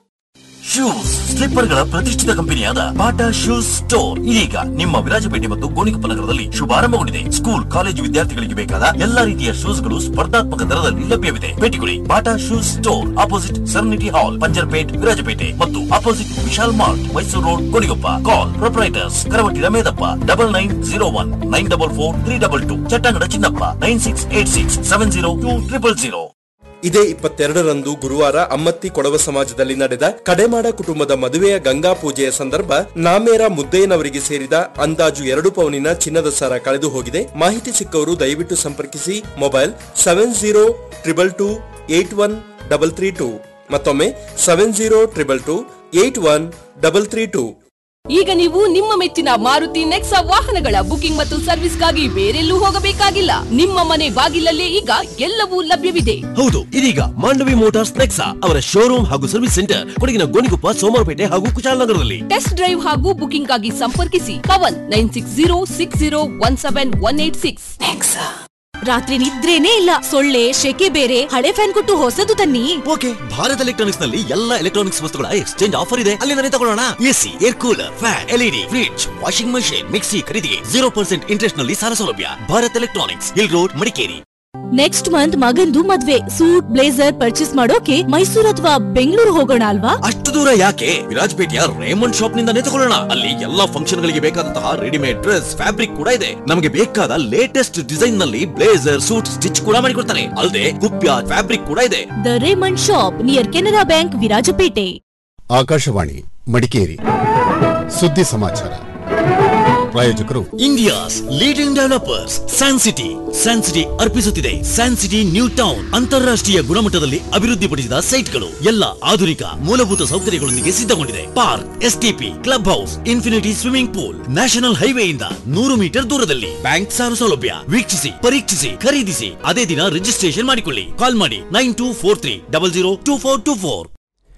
shoes slipper ಗಳ ಪ್ರತಿಷ್ಠಿತ ಕಂಪನಿಯಾದ ಬಾಟಾ ಶೂಸ್ ಸ್ಟೋರ್ ಇದೀಗ ನಿಮ್ಮ ವಿರಾಜಪೇಟೆ ಮತ್ತು ಗೋಣಿಕೊಪ್ಪ ನಗರದಲ್ಲಿ ಶುಭಾರಂಭಗೊಂಡಿದೆ ಸ್ಕೂಲ್ ಕಾಲೇಜು ವಿದ್ಯಾರ್ಥಿಗಳಿಗೆ ಬೇಕಾದ ಎಲ್ಲಾ ರೀತಿಯ ಶೂಸ್ ಗಳು ಸ್ಪರ್ಧಾತ್ಮಕ ದರದಲ್ಲಿ ಲಭ್ಯವಿದೆ ಭೇಟಿಕೊಡಿ Bata shoes store opposite serenity hall Panjarpet Virajpet ಮತ್ತು opposite Vishal mart Mysuru road Gonikoppa call proprietors ಕರವಟ್ಟಿನ Medappa double nine zero one nine double four three double two Chattangada Chinnappa nine six eight six seven zero two triple zero ಇದೇ ಇಪ್ಪತ್ತೆರಡರಂದು ಗುರುವಾರ ಅಮ್ಮತ್ತಿ ಕೊಡವ ಸಮಾಜದಲ್ಲಿ ನಡೆದ ಕಡೆಮಾಡ ಕುಟುಂಬದ ಮದುವೆಯ ಗಂಗಾ ಪೂಜೆಯ ಸಂದರ್ಭ ನಾಮೇರ ಮುದ್ದಯ್ಯನವರಿಗೆ ಸೇರಿದ ಅಂದಾಜು ಎರಡು ಪೌನಿನ ಚಿನ್ನದ ಸರ ಕಳೆದು ಹೋಗಿದೆ ಮಾಹಿತಿ ಸಿಕ್ಕವರು ದಯವಿಟ್ಟು ಸಂಪರ್ಕಿಸಿ mobile seven zero triple two eight one double three two ಮತ್ತೊಮ್ಮೆ seven zero triple two eight one double three two ಈಗ ನೀವು ನಿಮ್ಮ ಮೆಚ್ಚಿನ ಮಾರುತಿ ನೆಕ್ಸಾ ವಾಹನಗಳ ಬುಕಿಂಗ್ ಮತ್ತು ಸರ್ವಿಸ್ಗಾಗಿ ಬೇರೆಲ್ಲೂ ಹೋಗಬೇಕಾಗಿಲ್ಲ ನಿಮ್ಮ ಮನೆ ಬಾಗಿಲಲ್ಲೇ ಈಗ ಎಲ್ಲವೂ ಲಭ್ಯವಿದೆ ಹೌದು ಇದೀಗ ಮಾಂಡವಿ ಮೋಟಾರ್ಸ್ ನೆಕ್ಸಾ ಅವರ ಶೋರೂಮ್ ಹಾಗೂ ಸರ್ವಿಸ್ ಸೆಂಟರ್ ಕೊಡಗಿನ ಗೋಣಿಕೊಪ್ಪ ಸೋಮವಾರಪೇಟೆ ಹಾಗೂ ಕುಶಾಲನಗರದಲ್ಲಿ ಟೆಸ್ಟ್ ಡ್ರೈವ್ ಹಾಗೂ ಬುಕಿಂಗ್ ಗಾಗಿ ಸಂಪರ್ಕಿಸಿ Pavan nine six zero six zero one seven one eight six ರಾತ್ರಿ ನಿದ್ರೇನೇ ಇಲ್ಲ ಸೊಳ್ಳೆ ಶೆಕೆ ಬೇರೆ ಹಳೆ ಫ್ಯಾನ್ ಕೊಟ್ಟು ಹೊಸದು ತನ್ನಿ ಓಕೆ ಭಾರತ್ ಎಲೆಕ್ಟ್ರಾನಿಕ್ಸ್ ನಲ್ಲಿ ಎಲ್ಲಾ ಎಲೆಕ್ಟ್ರಾನಿಕ್ಸ್ ವಸ್ತುಗಳ ಎಕ್ಸ್ಚೇಂಜ್ ಆಫರ್ ಇದೆ ಅಲ್ಲಿಂದಲೇ ತಗೊಳ್ಳೋಣ AC air cooler fan LED fridge washing machine mixie ಖರೀದಿಗೆ ಜೀರೋ ಪರ್ಸೆಂಟ್ ಇಂಟ್ರೆಸ್ಟ್ ನಲ್ಲಿ ಸಾಲ ಸೌಲಭ್ಯ Bharat electronics hill road Madikeri next month ಮಗಂದು ಮದ್ವೆ ಸೂಟ್ ಬ್ಲೇಸರ್ ಪರ್ಚೇಸ್ ಮಾಡೋಕೆ ಮೈಸೂರು ಅಥವಾ ಬೆಂಗಳೂರು ಹೋಗೋಣ ಅಲ್ವಾ ಅಷ್ಟು ದೂರ ಯಾಕೆ ವಿರಾಜಪೇಟೆಯ ರೇಮಂಡ್ ಶಾಪ್ ನಿಂದಾನೇ ತಗೊಳ್ಳೋಣ ಅಲ್ಲಿ ಎಲ್ಲಾ ಫಂಕ್ಷನ್ ಗಳಿಗೆ ಬೇಕಾದಂತಹ ರೆಡಿಮೇಡ್ ಡ್ರೆಸ್ ಫ್ಯಾಬ್ರಿಕ್ ಕೂಡ ಇದೆ ನಮಗೆ ಬೇಕಾದ ಲೇಟೆಸ್ಟ್ ಡಿಸೈನ್ ನಲ್ಲಿ ಬ್ಲೇಸರ್ ಸೂಟ್ ಸ್ಟಿಚ್ ಕೂಡ ಮಾಡಿಕೊಡ್ತಾರೆ ಅಲ್ಲದೆ ಕುಪ್ಯ ಫ್ಯಾಬ್ರಿಕ್ ಕೂಡ ಇದೆ the Raymond shop near Canara bank Virajpet Akashvani Madikeri ಸುದ್ದಿ ಸಮಾಚಾರ ಪ್ರಾಯೋಜಕರು India's leading developers san city san city ಅರ್ಪಿಸುತ್ತಿದೆ ಸ್ಯಾನ್ ಸಿಟಿ ನ್ಯೂ ಟೌನ್ ಅಂತಾರಾಷ್ಟ್ರೀಯ ಗುಣಮಟ್ಟದಲ್ಲಿ ಅಭಿವೃದ್ಧಿಪಡಿಸಿದ ಸೈಟ್ಗಳು ಎಲ್ಲ ಆಧುನಿಕ ಮೂಲಭೂತ ಸೌಕರ್ಯಗಳೊಂದಿಗೆ ಸಿದ್ಧಗೊಂಡಿದೆ park STP club house infinity swimming pool national ಹೈವೇಯಿಂದ ನೂರು ಮೀಟರ್ ದೂರದಲ್ಲಿ ಬ್ಯಾಂಕ್ ಸಾಲ ಸೌಲಭ್ಯ ವೀಕ್ಷಿಸಿ ಪರೀಕ್ಷಿಸಿ ಖರೀದಿಸಿ ಅದೇ ದಿನ ರಿಜಿಸ್ಟ್ರೇಷನ್ ಮಾಡಿಕೊಳ್ಳಿ ಕಾಲ್ ಮಾಡಿ nine two four three double zero two four two four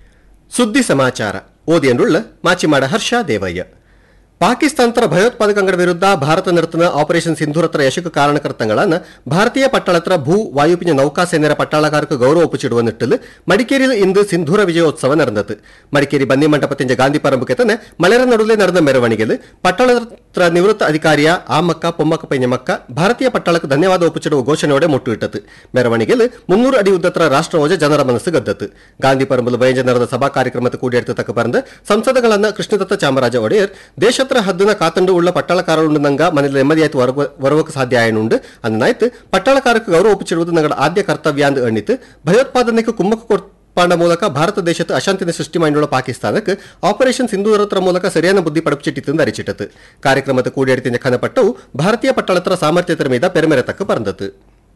ಸುದ್ದಿ ಸಮಾಚಾರ ಓದಿಯನ್ನುಳ್ಳ ಮಾಚಿಮಾಡ ಹರ್ಷ ದೇವಯ್ಯ ಪಾಕಿಸ್ತಾನತರ ಭಯೋತ್ಪಾದಕಗಳ ವಿರುದ್ಧ ಭಾರತ ನಡೆತನ ಆಪರೇಷನ್ ಸಿಂಧೂರತ್ರ ಯಶಕ್ಕೆ ಕಾರಣಕರ್ತಗಳನ್ನ ಭಾರತೀಯ ಪಟ್ಟಾಳತ್ರ ಭೂ ವಾಯುಪಿನ ನೌಕಾಸೇನೆಯ ಪಟ್ಟಾಳಗಾರಕ್ಕೆ ಗೌರವ ಒಪ್ಪಿಚಿಡುವ ನಿಟ್ಟಿಲ್ ಮಡಿಕೇರಿಯಲ್ಲಿ ಇಂದು ಸಿಂಧೂರ ವಿಜಯೋತ್ಸವ ನಡೆದது ಮಡಿಕೇರಿ ಬನ್ನಿ ಮಂಟಪದಿಂದ ಗಾಂಧಿ ಪರಂಬಕ್ಕೆ ತನ ಮಳೆರ ನಡುವೆ ನಡೆದ ಮೆರವಣಿಗೆಯಲ್ಲಿ ಪಟ್ಟಾಳತ್ರ ನಿವೃತ್ತ ಅಧಿಕಾರಿಯ ಆಮಕ್ಕ ಪೊಮ್ಮಕ್ಕ ಪೈನ್ಯಮಕ್ಕ ಭಾರತೀಯ ಪಟ್ಟಾಳಕ್ಕೆ ಧನ್ಯವಾದ ಒಪ್ಪಿಚಿಡುವ ಘೋಷಣೆಯೋಡೆ ಮುಟ್ಟು ಇಟ್ಟತು ಮೆರವಣಿಗೆಯಲ್ಲಿ ಮುನ್ನೂರು ಅಡಿ ಉದ್ದತ್ರ ರಾಷ್ಟ್ರಧ್ವಜ ಜನರ ಮನಸ್ಸು ಗದ್ದತು ಗಾಂಧಿ ಪರಂಬಲು ಬಯಂಜ ನಡೆದ ಸಭಾ ಕಾರ್ಯಕ್ರಮದ ಕೂಡಿಯಡ್ತ ತಕ್ಕ ಬರಂದ ಸಂಸದಗಳನ್ನ ಕೃಷ್ಣದತ್ತ ಚಾಮರಾಜ ಒಡೆಯರ್ ದೇಶತ್ರ ಹದ್ದಿನ ಕಾತಂಡು ಉಳ್ಳ ಪಟ್ಟಾಳಕಾರರುಂಡು ನಂಗ ಮನೇಲಿ ನೆಮ್ಮದಿಯಾಯ್ತು ವರವಕ್ಕೆ ಸಾಧ್ಯ ಆಯನುಂಡು ಅಂದನಾಯ್ತು ಪಟ್ಟಾಳಕಾರಕ್ಕೆ ಗೌರವ ಒಪ್ಪಿಚಿಡುವುದು ನಂಗಡ ಆದ್ಯ ಕರ್ತವ್ಯ ಅಂದು ಎಣ್ಣಿತು ಭಯೋತ್ಪಾದನೆಗೆ ಕುಮ್ಮಕ್ಕು ಕೊಟ್ಪಾಂಡ ಮೂಲಕ ಭಾರತ ದೇಶದ ಅಶಾಂತಿನ ಸೃಷ್ಟಿ ಮಾಡಿರುವ ಪಾಕಿಸ್ತಾನಕ್ಕೆ ಆಪರೇಷನ್ ಸಿಂಧೂರತ್ರ ಮೂಲಕ ಸರಿಯಾದ ಬುದ್ಧಿ ಪಡಪಿಚಿಟ್ಟಿತ್ತು ಅರಿಚಿಟ್ಟತು ಕಾರ್ಯಕ್ರಮದ ಕೂಡಿಯಡ್ತಿನ ಖನಪಟ್ಟವು ಭಾರತೀಯ ಪಟ್ಟಾಳತ್ರ ಸಾಮರ್ಥ್ಯತರ ಮೀದ ಪೆರಮೆರತಕ್ಕ ಪರಂದತು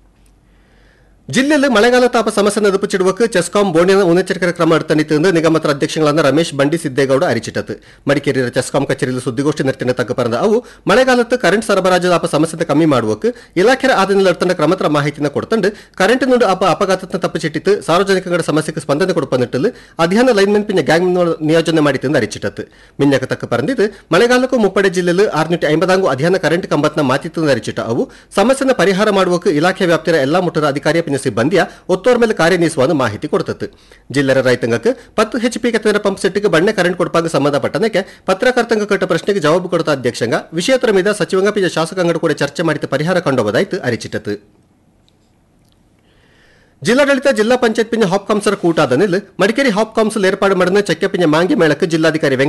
ಜಿಲ್ಲೆಯಲ್ಲಿ ಮಳೆಗಾಲ ತಾಪ ಸಮಸ್ಯೆ ಎದುಪಿച്ചിടുവക്ക് ಚೆಸ್ಕಾಂ ಬೋರ್ಡಿನ ಮುನ್ನೆಚ್ಚರಿಕೆ ಕ್ರಮ എടുത്തണിത്ത് എന്ന് നിഗമത്ര അധ്യക്ഷങ്ങളാണ് രമേശ് ബണ്ടി സിದ್ದೇഗൌಡ അറിയിച്ചിട്ടത് മಡಿಕೇರಿಯ ಚೆಸ್ಕಾಂ ಕಚೇರಿಯಲ್ಲಿ ಸುದ್ದಿಗೋಷ್ಠಿ ನಡೆತಿನ ತಕ್ಕ ಪರಂದ ಅವು ಮಳೆಗಾಲത്ത് ಕರೆಂಟ್ ಸರಬರಾಜು ತಾಪ ಸಮಸ್ಯೆ ಕಮ್ಮಿ ಮಾಡುವಕ್ಕೆ ಇಲಾಖೆಯ ಆದಿನಲ್ಲಿ എടുത്തേണ്ട ಕ್ರಮತ್ರ ಮಾಹಿತಿನ ಕೊಡ್ತಂಡು ಕರೆಂಟ್ ನುಡು ಅಪ ಅಪಘಾತನ ತಪ್ಪಿಸಿಟ್ಟಿತ್ತು ಸಾರ್ವಜನಿಕಗಳ ಸಮಸ್ಯೆಗೆ ಸ್ಪಂದನೆ ಕೊಡುಪನಿಟ್ಟಲು ಅಧ್ಯಯನ ಲೈನ್ಮೆನ್ ಪಿನ್ನ ಗ್ಯಾಂಗ್ ನಿಯೋಜನೆ ಮಾಡಿತ್ತು അറിയിച്ചിട്ടത് മിന്നക്ക തക്ക പറഞ്ഞത് മഴകാലಕ್ಕೂ ಮುಪ್ಪಡೆ ಜಿಲ್ಲೆಯಲ್ಲಿ ಆರ್ನೂറ്റി ಐಂಬದಾಂಗು ಅಧ್ಯಯನ ಕರೆಂಟ್ ಕಂಬತ್ನ ಮಾತಿತ್ತು അറിയിച്ചിട്ട് ಅವು ಸಮಸ್ಯೆನ ಪರಿಹಾರ ಮಾಡುವಕ್ಕೆ ಇಲಾಖೆ ವ್ಯಾಪ್ತಿಯ ಎಲ್ಲಾ ಮುಟ್ಟದ ಅಧಿಕಾರಿಯ ಪಿನ್ನ ಸಿಬ್ಬಂದಿಯ ಒತ್ತೋರ್ ಮೇಲೆ ಕಾರ್ಯನಿರ್ವಹಿಸುವ ಮಾಹಿತಿ ಕೊಡ್ತತ್ತು ಜಿಲ್ಲೆಯ ರೈತಾಂಗಕ್ಕೆ ಪತ್ತು ಹೆಚ್ ಪಿ ಕೆತ್ತನ ಪಂಪ್ ಸೆಟ್ಗೆ ಬಣ್ಣೆ ಕರೆಂಟ್ ಕೊಡಪಾಗ ಸಂಬಂಧಪಟ್ಟನಕ್ಕೆ ಪತ್ರಕರ್ತಂಗ ಕಟ್ಟ ಪ್ರಶ್ನೆಗೆ ಜವಾಬು ಕೊಡ್ತ ಅಧ್ಯಕ್ಷಂಗ ವಿಷಯತರ ಮೀದ ಸಚಿವಂಗ ಪಿಜ ಶಾಸಕಾಂಗಡ ಕೂಡ ಚರ್ಚೆ ಮಾಡಿದ ಪರಿಹಾರ ಕಂಡೋಬದಾಯ್ತು ಅರಿಚಿಟ್ಟತು ಜಿಲ್ಲಾಡಳಿತ ಜಿಲ್ಲಾ ಪಂಚಾಯತ್ ಪಿಂಜ ಹಾಪ್ ಕೌನ್ಸರ್ ಕೂಟಾದ ನಿಲ್ ಮಡಿಕೇರಿ ಹಾಪ್ ಕೌನ್ಸಿಲ್ ಏರ್ಪಾಡು ಮಾಡಿದ ಚಕ್ಕೆ ಪಿಂಜ ಮಾಂಗಿ ಮೇಳಕ್ಕೆ ಜಿಲ್ಲಾಧಿಕಾರಿ